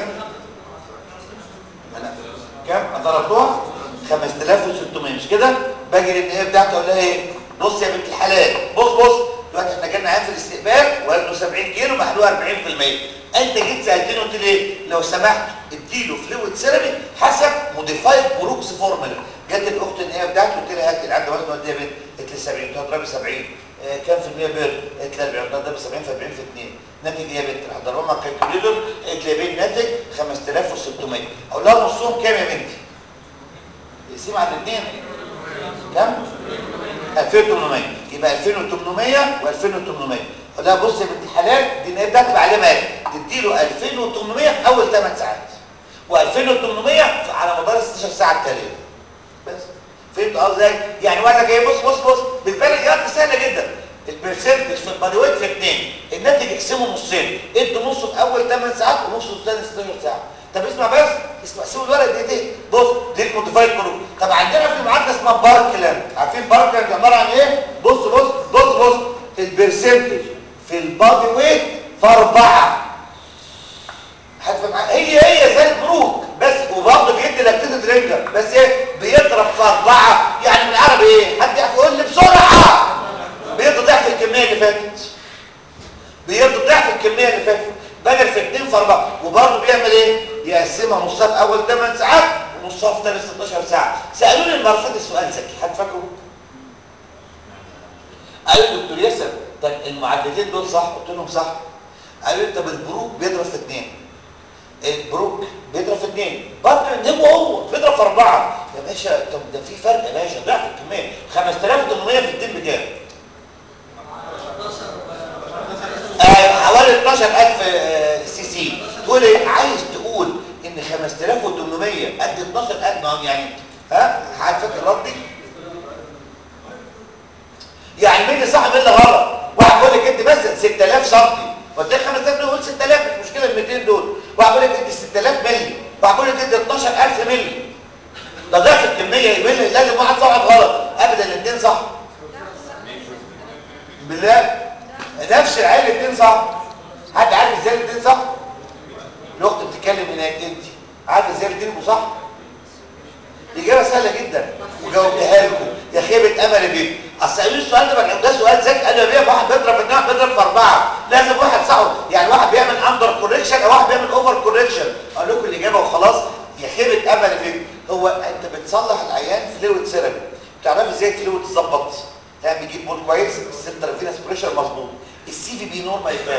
كام ضربتوها 5600 مش كده باجي للنهايه بتاعته اقول لها ايه بص يا بنت الحلال بص بص دلوقتي احنا جالنا عيان في الاستقبال وزنه 70 كيلو محلوه 40% انت جيت سالتني قلت لي ايه لو سمحت اديله فلويد سيرابي حسب موديفايد بروكس فورمولا جت الاخت النهايه بتاعته قلت لها هات العند وزنه قد ايه يا بنت قلت لي 70 قلت لها اضربي 70 آه كام في المية بير قلت لها 40 اضربي 70 في 40 في 2 ناتج ايه يا بنت راح اضربها مع الكالكوليتر قلت لي يا بنت ناتج 5600 اقول لها نصهم كام يا بنتي يقسم على الاثنين كام 2800 يبقى 2800 و2800 وده بص يا بنت الحلال دي النهايه بتاعتي بعلمها ايه تديله 2800 في اول 8 ساعات و2800 على مدار 16 ساعه التاليه بس فهمت قصدي ازاي يعني وقال لك ايه بص بص بص بالبالغ دي سهله جدا البرسنتج في البادي ويت في اثنين الناتج اقسمه نصين ادوا نصه في اول 8 ساعات ونصه في ثاني 16 ساعه طب اسمع بس اسمع سيب الورق دي دي بص دي الموديفايد جروب طب عندنا في معادله اسمها باركلاند عارفين باركلاند عباره عن ايه بص بص بص بص البرسنتج في البادي ويت في اربعه هتفهم هي هي زي البروك بس وبرضه بيدي لاكتيتد رينجر بس ايه بيضرب في اربعه يعني بالعربي ايه حد يعرف يقول لي بسرعه بيضرب ضعف الكميه اللي فاتت بيضرب ضعف الكميه اللي فاتت بدل في 2 في 4 وبرضه بيعمل ايه يقسمها نصها في اول 8 ساعات ونصها في ثاني 16 ساعه سالوني المره اللي السؤال ذكي حد فاكره قالوا لي دكتور ياسر طب المعادلتين دول صح قلت لهم صح قالوا لي طب البروك بيضرب في 2 البروك بيضرب في 2 برضه هو هو بيضرب في 4 يا باشا طب ده في فرق يا باشا ضعف الكميه 5800 في 2 بكام حوالي 12000 سي سي تقول ايه عايز تقول ان 5800 قد 12000 يعني ها حد فاكر ردي يعني مين اللي صح مين اللي غلط واحد بيقول لك انت بس 6000 سم قلت لك 5000 يقول 6000 مش مشكله ال 200 دول واحد بيقول لك انت 6000 مللي واحد بيقول لك انت 12000 مللي ده ضعف الكميه مللي لازم واحد صح غلط ابدا الاثنين صح بالله نفس العيل الاثنين صح حد عارف ازاي الاثنين صح الاخت بتتكلم هناك انت عارف ازاي الاثنين يبقوا صح الاجابه سهله جدا وجاوبتها لكم يا خيبه امل بيك اصل قالوا السؤال ده ده سؤال ذكي قالوا يا بيه واحد بيضرب في اثنين واحد بيضرب في اربعه لازم واحد صح يعني واحد بيعمل اندر كوريكشن او واحد بيعمل اوفر كوريكشن اقول لكم الاجابه وخلاص يا خيبه امل بيك هو انت بتصلح العيان فلويد سيرابي بتعرفي ازاي الفلويد تظبط تمام بيجيب بول كويس السنتر فينس بريشر مظبوط السي في بي نورمال كام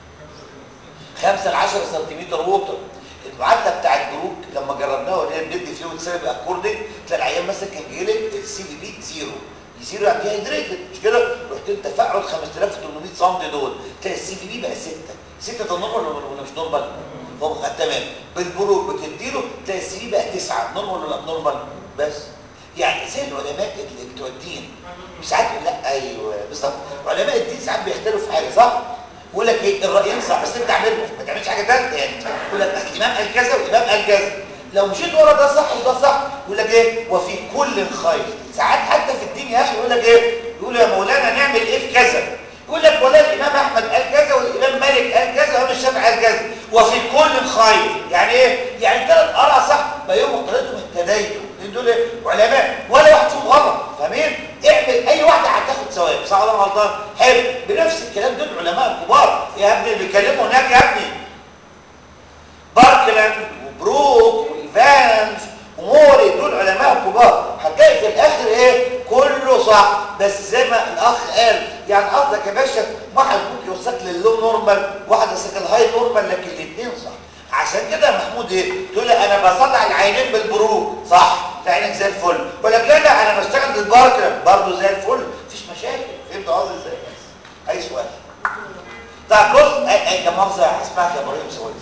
5 ل 10 سنتيمتر ووتر المعادله بتاع الجروب لما جربناها وقلنا بندي فلويد سيرب اكوردنج تلاقي العيان مثلا كان جاي لك السي في بي زيرو زيرو يعني هيدريتد مش كده رحت انت تفاعل 5800 سم دول تلاقي السي في بي بقى 6 6 ده نورمال ولا مش نورمال هو تمام بالبروك بتديله تلاقي السي في بقى 9 نورمال ولا نورمال بس يعني زي العلماء اللي بتوع الدين ساعات لا ايوه بالظبط علماء الدين ساعات بيختلفوا في حاجه صح يقول لك ايه الراي صح بس انت اعمله ما تعملش حاجه ثالثه يعني يقول لك اصل الامام قال كذا والامام قال كذا لو مشيت ورا ده صح وده صح يقول لك ايه وفي كل خير ساعات حتى في الدين يا اخي يقول لك ايه يقول يا مولانا نعمل ايه في كذا يقول لك والله الامام احمد قال كذا والامام مالك قال كذا والامام الشافعي قال كذا وفي كل خير يعني ايه يعني ثلاث اراء صح بقى يوم اختارتهم التدين لان دول علماء ولا واحد فيهم غلط فاهمين اعمل اي واحده هتاخد ثواب صح ولا غلطان حلو بنفس الكلام دول علماء كبار يا ابني اللي بيتكلموا هناك يا ابني باركلاند وبروك وايفانز وموري دول علماء كبار هتلاقي في الاخر ايه كله صح بس زي ما الاخ قال يعني قصدك يا باشا واحد ممكن يوصلك لللو نورمال واحد يوصلك الهاي نورمال لكن الاثنين صح عشان كده يا محمود ايه تقول لي انا بصلع العينين بالبروك صح عينك زي الفل ولا لا لا انا بشتغل بالباركر برضه زي الفل مفيش مشاكل فهمت قصدي ازاي بس اي سؤال طب بص اي مؤاخذه هسمعك يا ابراهيم ثواني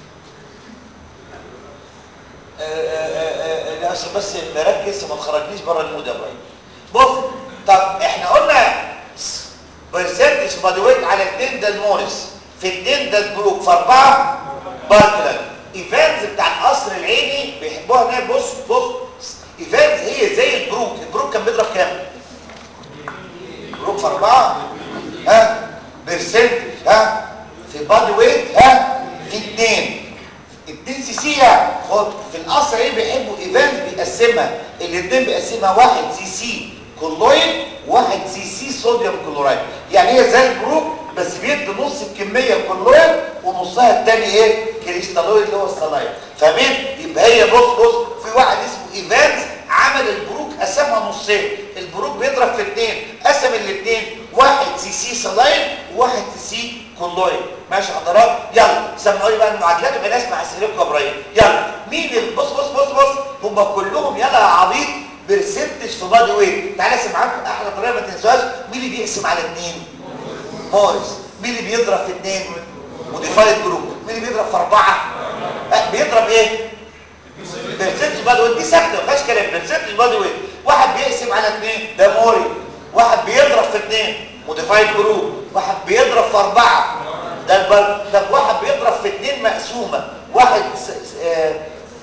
لا عشان بس نركز وما تخرجنيش بره المود يا ابراهيم بص طب احنا قلنا برسنتج بادي ويت على اثنين ده المورس في اثنين ده البروك في اربعه باركلاند ايفانز بتاع القصر العيني بيحبوها هناك بص بص ايفانز هي زي البروك البروك كان بيضرب كام بروك في اربعه ها برسنتج ها في بادي ويت ها في اثنين اتنين سي سي يعني خد في القصر ايه بيحبوا ايفانز بيقسمها الاثنين بيقسمها واحد سي سي كلويد واحد سي سي صوديوم كلورايد يعني هي زي البروك بس بيدي نص الكميه كلويد ونصها الثاني ايه كريستالويد اللي هو الصلايد فاهمين يبقى هي بص بص في واحد اسمه ايفانز عمل البروك قسمها نصين البروك بيضرب في اثنين قسم الاثنين واحد سي سي صلايد وواحد سي سي كلويد ماشي حضرات يلا سمعوا لي بقى المعادلات يبقى نسمع اسئلتكم يا ابراهيم يلا مين بص بص بص بص هم كلهم يلا يا عبيط برسنتج في بادي ويت تعالى اسمعكم احلى طريقه ما تنسوهاش مين اللي بيقسم على اثنين موريس مين اللي بيضرب في اثنين موديفايد جروب مين اللي بيضرب في اربعه أه بيضرب ايه برسنتج بادي ويت دي ثابته ما فيهاش كلام برسنتج بادي ويت واحد بيقسم على اثنين ده موري واحد بيضرب في اثنين موديفايد جروب واحد بيضرب في اربعه ده البل... ده واحد بيضرب في اثنين مقسومه واحد س... س... آه...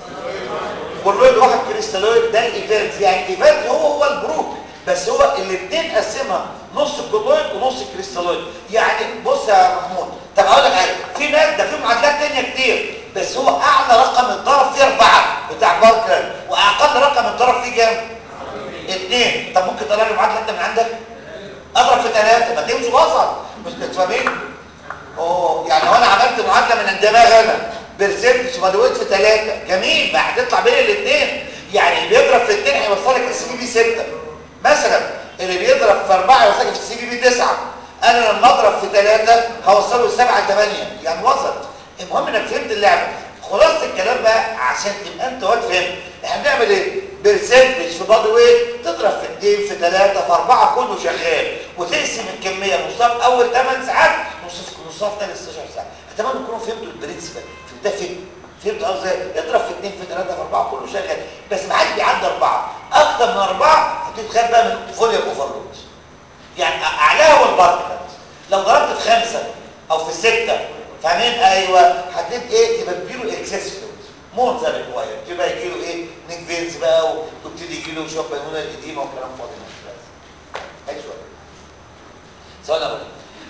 كلويد واحد كريستالويد ده الايفنت يعني الايفنت هو هو البروك بس هو الاثنين قسمها نص كلويد ونص كريستالويد يعني بص يا محمود طب اقول لك حاجه في ناس ده في معادلات ثانيه كتير بس هو اعلى رقم اتضرب فيه اربعه بتاع باركر واقل رقم اتضرب فيه كام؟ اثنين طب ممكن تطلع لي معادله انت من عندك؟ اضرب في ثلاثه ما تمشي وسط مش فاهمين؟ اوه يعني لو انا عملت معادله من الدماغ انا برسنتج مدويت في ثلاثه جميل ما هتطلع بين الاثنين يعني اللي بيضرب في اثنين هيوصلك السي بي بي 6 مثلا اللي بيضرب في اربعه هيوصلك في السي بي بي 9 انا لما اضرب في ثلاثه هوصله لسبعه 8 يعني وسط المهم انك فهمت اللعبه خلاصه الكلام بقى عشان تبقى انت واد فهمت احنا بنعمل ايه برسنتج في بادي ويت تضرب في اثنين في ثلاثه في اربعه كله شغال وتقسم الكميه نصها في اول 8 ساعات نصها في ثاني 16 ساعه اتمنى تكونوا فهمتوا البرنسبل ده فهم فهمت قصدي اضرب في اثنين في ثلاثه في اربعه كله شغال بس ما حدش بيعدي اربعه اكتر من اربعه هتتخيل بقى من فوليوم اوفرلود يعني اعلاها هو البارتكلز لو ضربت في خمسه او في سته فاهمين ايوه هتبقى ايه تبقى تجيله اكسس فلويد مور ذان ريكواير تبقى يجي له ايه نيك فينز بقى ويبتدي يجي له شويه بالونه القديمه وكلام فاضي مش لازم اي سؤال سؤال اول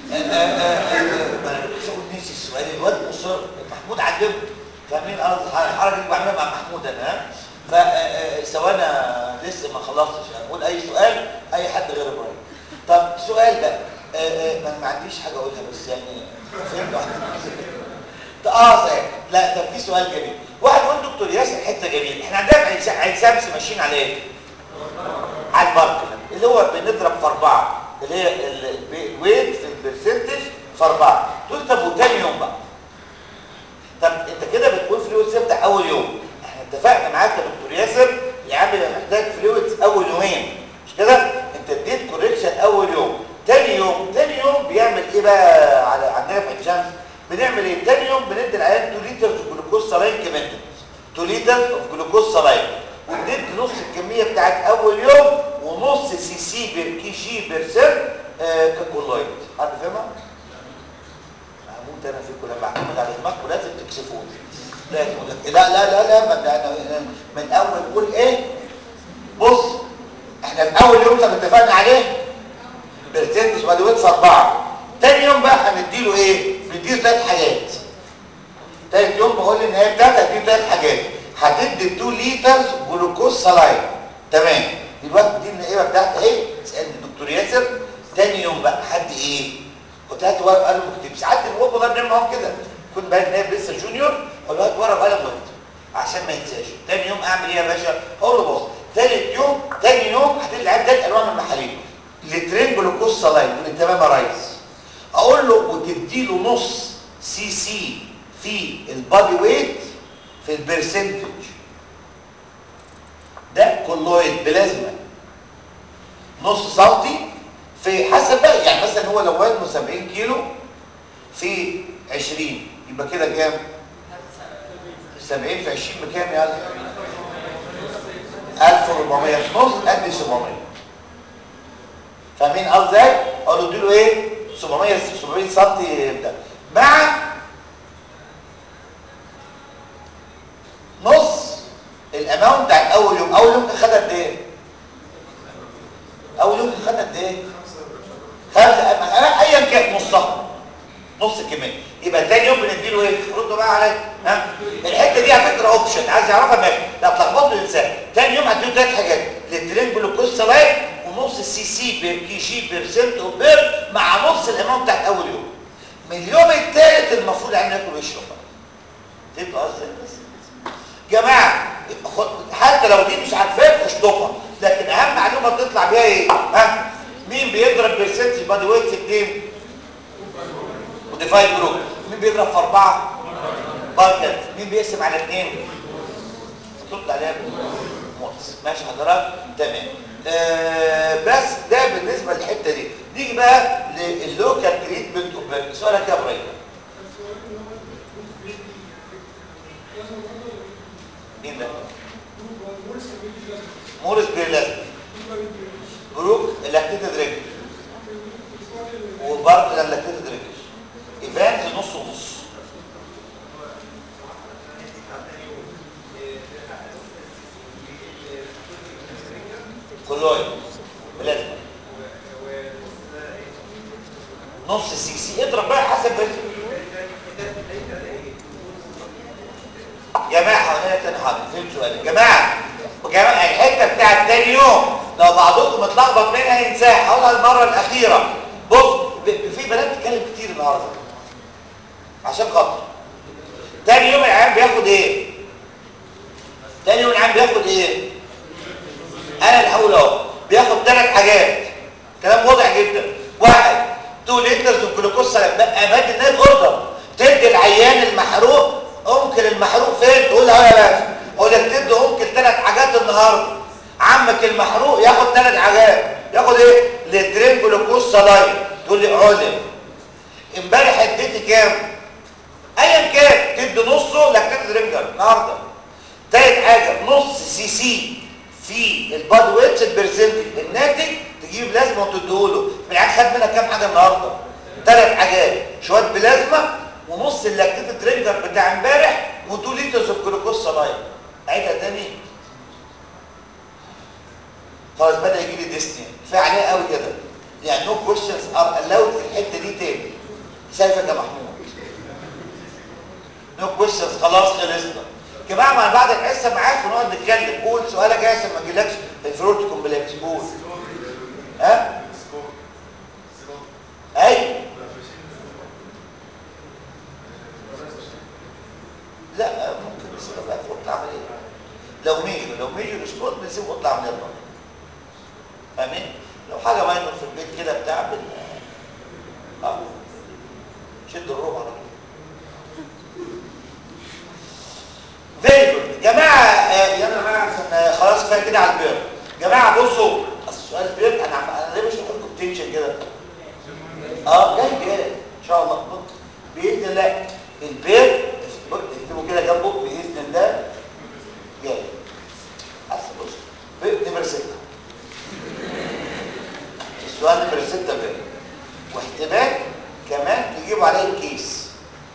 انا مش هقول نسي السؤال الواد مصر محمود علمه فاهمين الحركه اللي بعملها مع محمود انا فسوانا لسه ما خلصتش اقول اي سؤال اي حد غير ابراهيم طب سؤال بقى ما ما عنديش حاجه اقولها بس يعني فهمت واحده اه صحيح لا ده في سؤال جميل واحد يقول دكتور ياسر حته جميل احنا عندنا عين شمس ماشيين على ايه على البارك اللي هو بنضرب في اربعه اللي هي ال- ال- الويت في البرسنتج في اربعه تقول طب وتاني يوم بقى طب انت كده بتقول فلويدز بتاع اول يوم احنا اتفقنا معاك يا دكتور ياسر يا عم يبقى محتاج فلويدز اول يومين مش كده انت اديت كوريكشن اول يوم تاني يوم تاني يوم بيعمل ايه بقى على عندنا في عين شمس بنعمل ايه تاني يوم بندي العيان 2 لتر جلوكوز سلاين كمان 2 لتر اوف جلوكوز سلاين وبندي نص الكميه بتاعت اول يوم ونص سي سي بير كي جي بير سيل آه ككولويد حد فاهمها؟ هموت انا فيكم لما اعتمد على دماغكم لازم تكسفوني لا لا لا لا لا من, من, من اول قول ايه بص احنا في اول يوم لما اتفقنا عليه برسنتج مدويت في اربعه تاني يوم بقى هنديله ايه بنديله ثلاث حاجات تالت يوم بقول ان هي بتاعتك هتديله ثلاث حاجات هتدي 2 لتر جلوكوز سلاين تمام دلوقتي دي النقيبه بتاعتي اهي اسالني الدكتور ياسر تاني يوم بقى حد ايه كنت هات ورقه وقلم واكتب ساعات الوقت والله بنعمل معاهم كده كنت بقى نائب لسه جونيور اقول له هات ورقه وقلم واكتب عشان ما ينساش تاني يوم اعمل ايه يا باشا اقول له بص تالت يوم تاني يوم هتدي العيال ثلاث انواع من المحاليل لترين جلوكوز سلاين يقول لي تمام يا ريس اقول له وتدي له نص سي سي في البادي ويت في البرسنتج ده كولويد بلازما نص سنتي في حسب بقى يعني مثلا هو لو وزنه 70 كيلو في 20 يبقى كده كام 70 في 20 بكام يا 1400 في نص قد 700 فاهمين قصدي اقول له اديله ايه 700 700 سم يبدا مع نص الاماونت بتاع اول يوم اول يوم كان خد قد ايه اول يوم كان خد قد ايه خمسه ايا كان نصها نص الكميه يبقى تاني يوم بنديله ايه ردوا بقى عليا ها الحته دي على فكره اوبشن عايز يعرفها ماشي لا تلخبطوا الانسان تاني يوم هديله ثلاث حاجات للترين جلوكوز سلاين ونص السي سي بير كي جي بيرسنت اوف بير مع نص الاماونت بتاعت اول يوم من اليوم الثالث المفروض عم ياكل ويشرب فهمتوا قصدي جماعه حتى لو دي مش عارفاك اشطبها لكن اهم معلومه تطلع بيها ايه ها مين بيضرب بيرسنتج بادي ويت في اثنين وديفايد جروب مين بيضرب في اربعه باركت مين بيقسم على اثنين ترد عليها موتس ماشي حضرتك تمام آه بس ده بالنسبه للحته دي نيجي بقى لللوكال تريتمنت اوف سؤالك يا ابراهيم مين ده مورس بيرلازم بروك لاكتيتد رينج وبارك لاكتيتد رينج ايفانز نص ونص كلويد بلازما نص سي سي اضرب بقى حسب بس جماعه حوالينا تاني حاضر فهمت سؤالك جماعه وجماعه الحته بتاعت تاني يوم لو بعضكم اتلخبط منها ينساها هقولها المره الاخيره بص في بنات بتتكلم كتير النهارده عشان خاطر تاني يوم العيان بياخد ايه تاني يوم العيان بياخد ايه انا اللي هقول اهو بياخد ثلاث حاجات كلام واضح جدا واحد 2 لترز جلوكوز سلام بقى ماده نايل اوردر تدي العيان المحروق انكل المحروق فين تقول له يا باشا اقول لك تدي انكل ثلاث حاجات النهارده عمك المحروق ياخد ثلاث حاجات ياخد ايه لترين جلوكوز سلاين تقول لي علم امبارح اديتي كام ايا كان تدي نصه لاكتيت رينجر النهارده ثالث حاجه نص سي سي في الباد ويتس البرسنتج الناتج تجيب لازمه وتديهوله بالعكس خد منها كام حاجه النهارده ثلاث حاجات شويه بلازما ونص اللاكتيت ترينجر بتاع امبارح و2 لترز اوف جلوكوز سلاين عيدها تاني خلاص بدا يجي لي ديستني كفايه عليه قوي كده يعني نو كويشنز ار الاود في الحته دي تاني شايفك يا محمود نو كويشنز خلاص خلصنا جماعه ما بعد الحصه معاك ونقعد نتكلم قول سؤالك عشان ما يجيلكش الفروت كومبلكس قول ها اي لا ممكن نسيبها بقى في اوضه العمليه لو ميجو لو ميجو السكوت بنسيبه اوضه العمليه بره فاهمين لو حاجه ماينر في البيت كده بتاع بال اه شد الروح على طول فيري جود جماعه آه يلا يا جماعه عشان آه خلاص كفايه كده على البير جماعه بصوا اصل السؤال البير انا عم انا ليه مش لكم تنشن كده اه جاي جاي ان شاء الله باذن الله البير اكتبوا كده جنبه باذن الله جاي بس بص بير نمره 6 السؤال نمره 6 بير واحتمال كمان تجيبوا عليه الكيس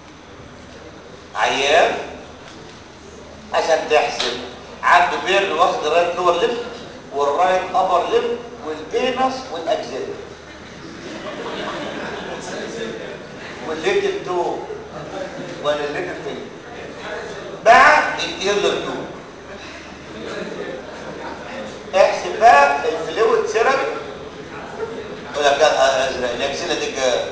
عيان عشان تحسب عنده بير واخد الرايت لور ليف والرايت ابر ليف والبينس والاكزيلري والليتل تو ولا الليتل فين بعد الايرلر تو احسب بقى الفلويد سيرم ولا كان ازرق الاكزيلا دي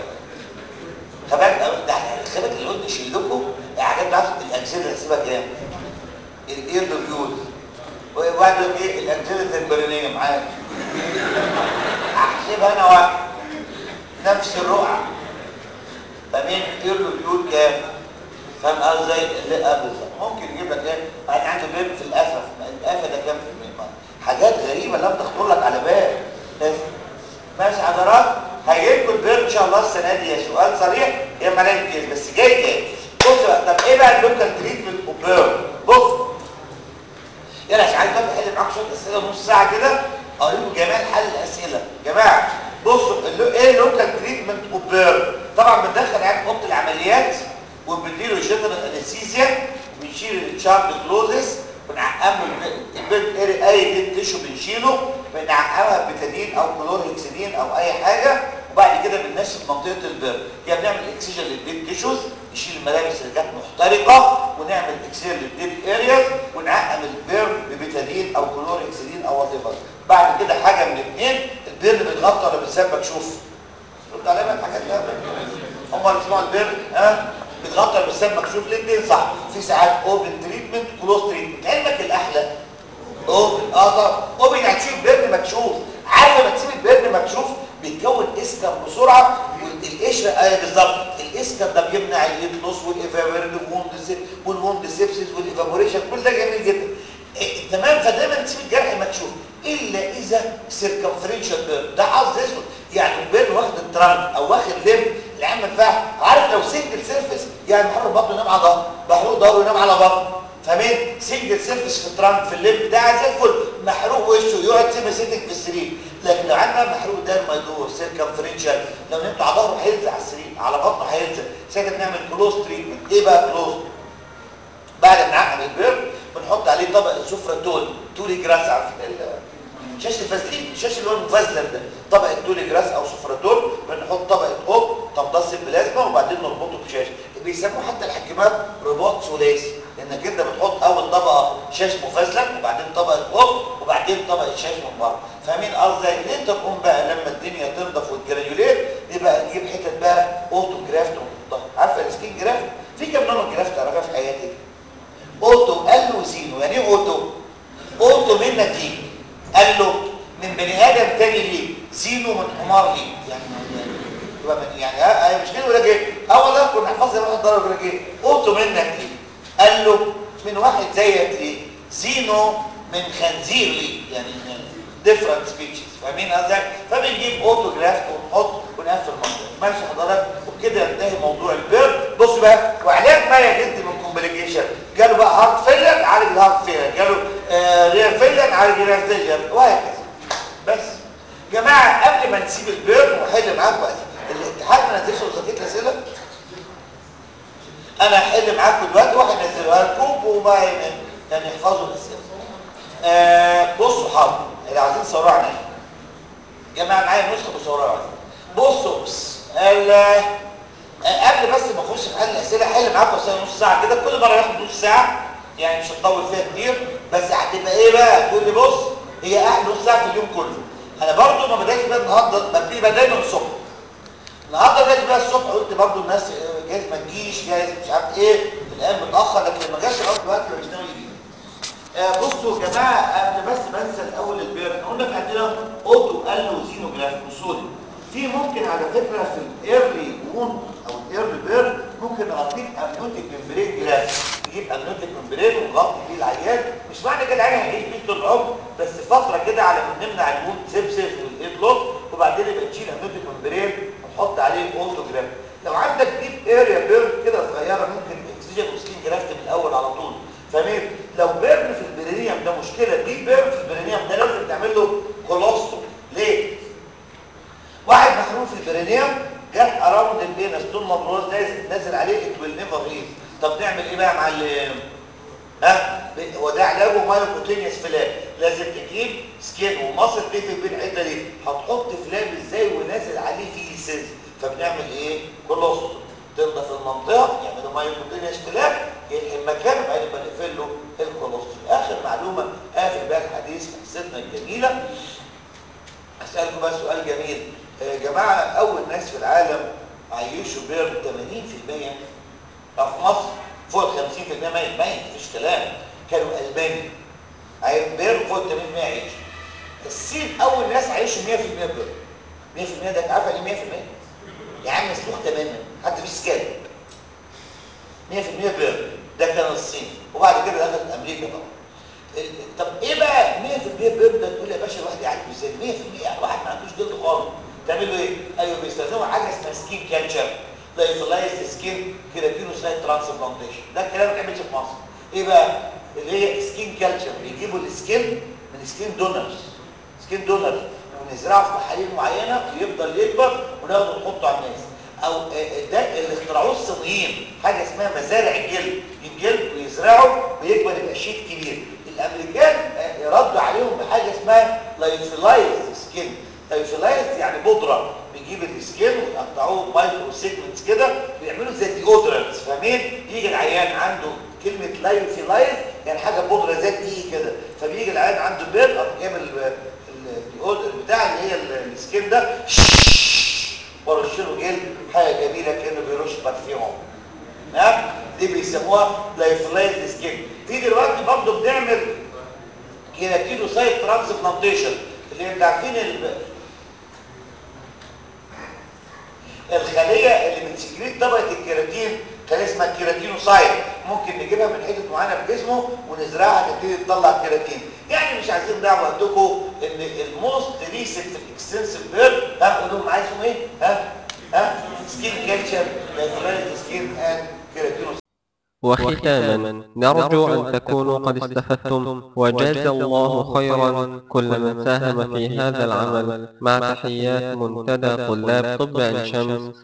خباك ده خباك اللي قلت اشيل لكم حاجات بتاعت الاكزيلا هسيبها كام الايرلر بيوت وواحد يقول ايه الاكزيلا البرينيه معاك احسبها انا واحد نفس الرقعه فمين ايرلو بيوت كام فاهم ازاي اللي قبل ممكن يجيب لك ايه انا عندي بيب في القفا القفا ده كام في المية حاجات غريبه لم تخطر لك على بال ماشي حضرات هيجيلكوا البير ان شاء الله السنه دي يا سؤال صريح يا ملاك كيس بس جاي جاي بص بقى طب ايه بقى اللوكال تريتمنت اوف بير بص يلا عشان عايز بقى احل معاكم شويه اسئله نص ساعه كده اوريكم جمال حل الاسئله جماعه بصوا ايه اللوكال تريتمنت اوف بير طبعا بندخل عيان اوضه العمليات وبنديله جنرال انستيزيا وبنشيل التشارد كلوزس ونعقمه البيلد اري اي ديد تيشو بنشيله بنعقمها بتادين او كلورهكسيدين او اي حاجه وبعد كده بننشف منطقه البيرد يا بنعمل اكسجين للديد تيشوز نشيل الملابس اللي كانت محترقه ونعمل اكسجين للديد ارياز ونعقم البيرد ببتادين او كلورهكسيدين او وات ايفر بعد كده حاجه من الاثنين البيرد بيتغطى ولا بيتساب مكشوف رد عليا بقى الحاجات دي هم اللي اسمها البيرد ها بيتغطى ولا بيتساب مكشوف الاثنين صح في ساعات اوبن تريتمنت كلوز تريتمنت علمك الاحلى اوبن اه طبعا اوبن يعني تسيب البيرن مكشوف عارف لما تسيب البيرن مكشوف بيتكون اسكر بسرعه والقشره ايوه بالظبط الاسكر ده بيمنع اليتلوس والايفابوريد والوند سيبسيس والايفابوريشن كل ده جميل جدا إيه تمام فدايما تسيب الجرح مكشوف الا اذا سيركمفرنشال بيرن ده حظ اسود يعني البيرن واخد الترانك او واخد لم العين منفعه عارف لو سنجل سيرفيس يعني محرر بطنه ينام على ظهره محروق ظهره ينام على بطنه فاهمين سنجل سيرفيس في الترانك في الليل بتاعه زي الفل محروق وشه يقعد سيمي سيتنج في السرير لكن لو عندنا محروق ده ما يدور سيركمفرنشال لو نمت على ظهره هيلزق على السرير على بطنه هيلزق ساعتها بنعمل كلوز تريتمنت ايه بقى كلوز بعد ما نعقم البير بنحط عليه طبق سفرة تول تولي جراس عارف شاشه الفازلين الشاشه اللي هو المفازلر ده طبقه تولي جراس او سفرتول بنحط طبقه اوب تمتص البلازما وبعدين نربطه بشاشه بيسموه حتى الحكيمات رباط ثلاثي لانك انت بتحط اول طبقه شاش مفازلك وبعدين طبقه اوب وبعدين طبقه شاش من بره فاهمين قصدي انت تقوم بقى لما الدنيا تنضف والجرانيوليت يبقى نجيب حتت بقى اوتو جرافت ونحطها عارفه السكين جرافت في كام نوع من الجرافت تعرفها في حياتك اوتو قال له زينو يعني ايه اوتو اوتو منك ليك قال له من بني ادم تاني ليه زينو من حمار ليه يعني يبقى من يعني ها مش كده ولا ايه اولا كنا نحفظ واحد ضرب ولا ايه اوتو منك ليه قال له من واحد زيك ليه زينو من خنزير ليه يعني different speeches فاهمين قصدي فبنجيب اوتوجراف ونحط ونقفل المنطقه ماشي حضرتك وبكده ينتهي موضوع البيرد بص بقى وعلاج ما يجد من كومبليكيشن جاله بقى هارت فيلر عالج الهارت فيلر جاله آه ريال فيلر عالج ريال فيلر وهكذا بس جماعه قبل ما نسيب البيرد واحل معاكم بقى الاتحاد ما نزلش وظيفه الاسئله انا هحل معاكم دلوقتي واحد ينزلها لكم وما يعني يحفظوا الاسئله آه بصوا حاضر اللي عايزين تصوروا عليا يا جماعه معايا نسخه بصورها عليا بصوا بس آه قبل بس ما اخش في حل الاسئله هحل معاكم اسئله نص ساعه كده كل مره ياخد نص ساعه يعني مش هتطول فيها كتير بس هتبقى ايه بقى تقول لي بص هي احلى نص ساعه في اليوم كله انا برضو ما بداتش بقى النهارده ببتدي بقى دايما الصبح النهارده بدات بقى الصبح قلت برضو الناس جايز ما تجيش جايز مش عارف ايه الايام متاخر لكن ما جاش الارض دلوقتي مش ناوي يجي آه بصوا يا جماعه قبل بس ما انسى الاول البيرن قلنا في عندنا اوتو الوزينوجراف وصولي في ممكن على فكره في الايرلي وون او الايرلي بيرن ممكن نغطيه امنيوتيك ممبرين جراف نجيب امنيوتيك ممبرين ونغطي بيه العيان مش معنى كده العيان هيعيش بيه طول العمر بس فتره كده على ما نمنع الموت سبسس والايدلوك وبعدين يبقى نشيل امنيوتيك ممبرين ونحط عليه اوتوجراف لو عندك ديب اريا بيرن كده صغيره ممكن اكسجين وسكين جرافت من الاول على طول فاهمين لو بيرن في البرينيوم ده مشكله دي بيرن في البرينيوم ده لازم تعمل له كولوستوم ليه واحد محروم في البرينيوم جت اراوند البينس طول ما البروز نازل نازل عليه ات ويل نيفر هيل طب نعمل ايه بقى يا معلم ها هو ده علاجه مايوكوتينيوس فلاب لازم تجيب سكين ومصل تقفل بين الحته دي هتحط فلاب ازاي ونازل عليه فيسز فبنعمل ايه كولوستوم تنضف المنطقه يعملوا مايوكوتينيوس فلاب يلحم المكان وبعدين يبقى نقفل له الكولوستوم اخر معلومه قافل بقى الحديث في قصتنا الجميله اسالكم بقى سؤال جميل يا جماعه اول ناس في العالم عيشوا بير 80% أو في مصر فوق 50% ميت ميت مفيش كلام كانوا الباني بير فوق 80% عيش الصين اول ناس عايشوا 100% بير 100% ده عارفه ايه 100% يا عم مسلوخ تماما حتى مفيش سكان 100% بير ده كان الصين وبعد كده دخلت امريكا طبعا طب ايه بقى 100% بير ده تقول يا باشا الواحد يعالج ازاي 100% يعني واحد ما عندوش جلد خالص تعملوا ايه ايوه بيستخدموا حاجه اسمها سكين كالتشر لايفلايز سكين كيراتينوسايت ترانسبلانتيشن ده الكلام ما بيتعملش في مصر ايه بقى اللي هي سكين كالتشر بيجيبوا السكين من سكين دونرز سكين دونرز ونزرعه في محاليل معينه ويفضل يكبر وناخده نحطه على الناس او ده اللي اخترعوه الصينيين حاجه اسمها مزارع الجلد الجلد ويزرعه ويكبر يبقى شيت كبير الامريكان ردوا عليهم بحاجه اسمها لايفلايز سكين لايفلايز يعني بودره بيجيب السكين ويقطعوه مايكرو سيجمنتس كده ويعملوا زي ديودرنتس فاهمين يجي العيان عنده كلمه لايفلايز يعني حاجه بودره زي دي كده فبيجي العيان عنده بير او جايب الديودر بتاع اللي هي السكين ده ورش له جلد حاجه جميله كانه بيرش برفيوم تمام دي بيسموها لايفلايز سكين في دلوقتي برضه بنعمل كيراتينوسايت ترانسبلانتيشن اللي انت عارفين ال... الخليه اللي بتسكريت طبقه الكيراتين كان اسمها كيراتينوسايت ممكن نجيبها من حته معينه في جسمه ونزرعها تبتدي تطلع كيراتين يعني مش عايزين نضيع وقتكم ان الموست ريسنت اكستنسيف بيرد ها قول لهم عايزهم ايه ها ها سكين كالتشر لايفلايز سكين اند كيراتينوسايت وختاما نرجو أن تكونوا قد استفدتم وجاز الله خيرا كل من ساهم في هذا العمل مع تحيات منتدى طلاب طب عين شمس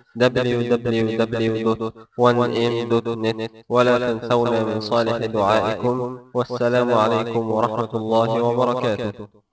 www.1m.net ولا تنسونا من صالح دعائكم والسلام عليكم ورحمة الله وبركاته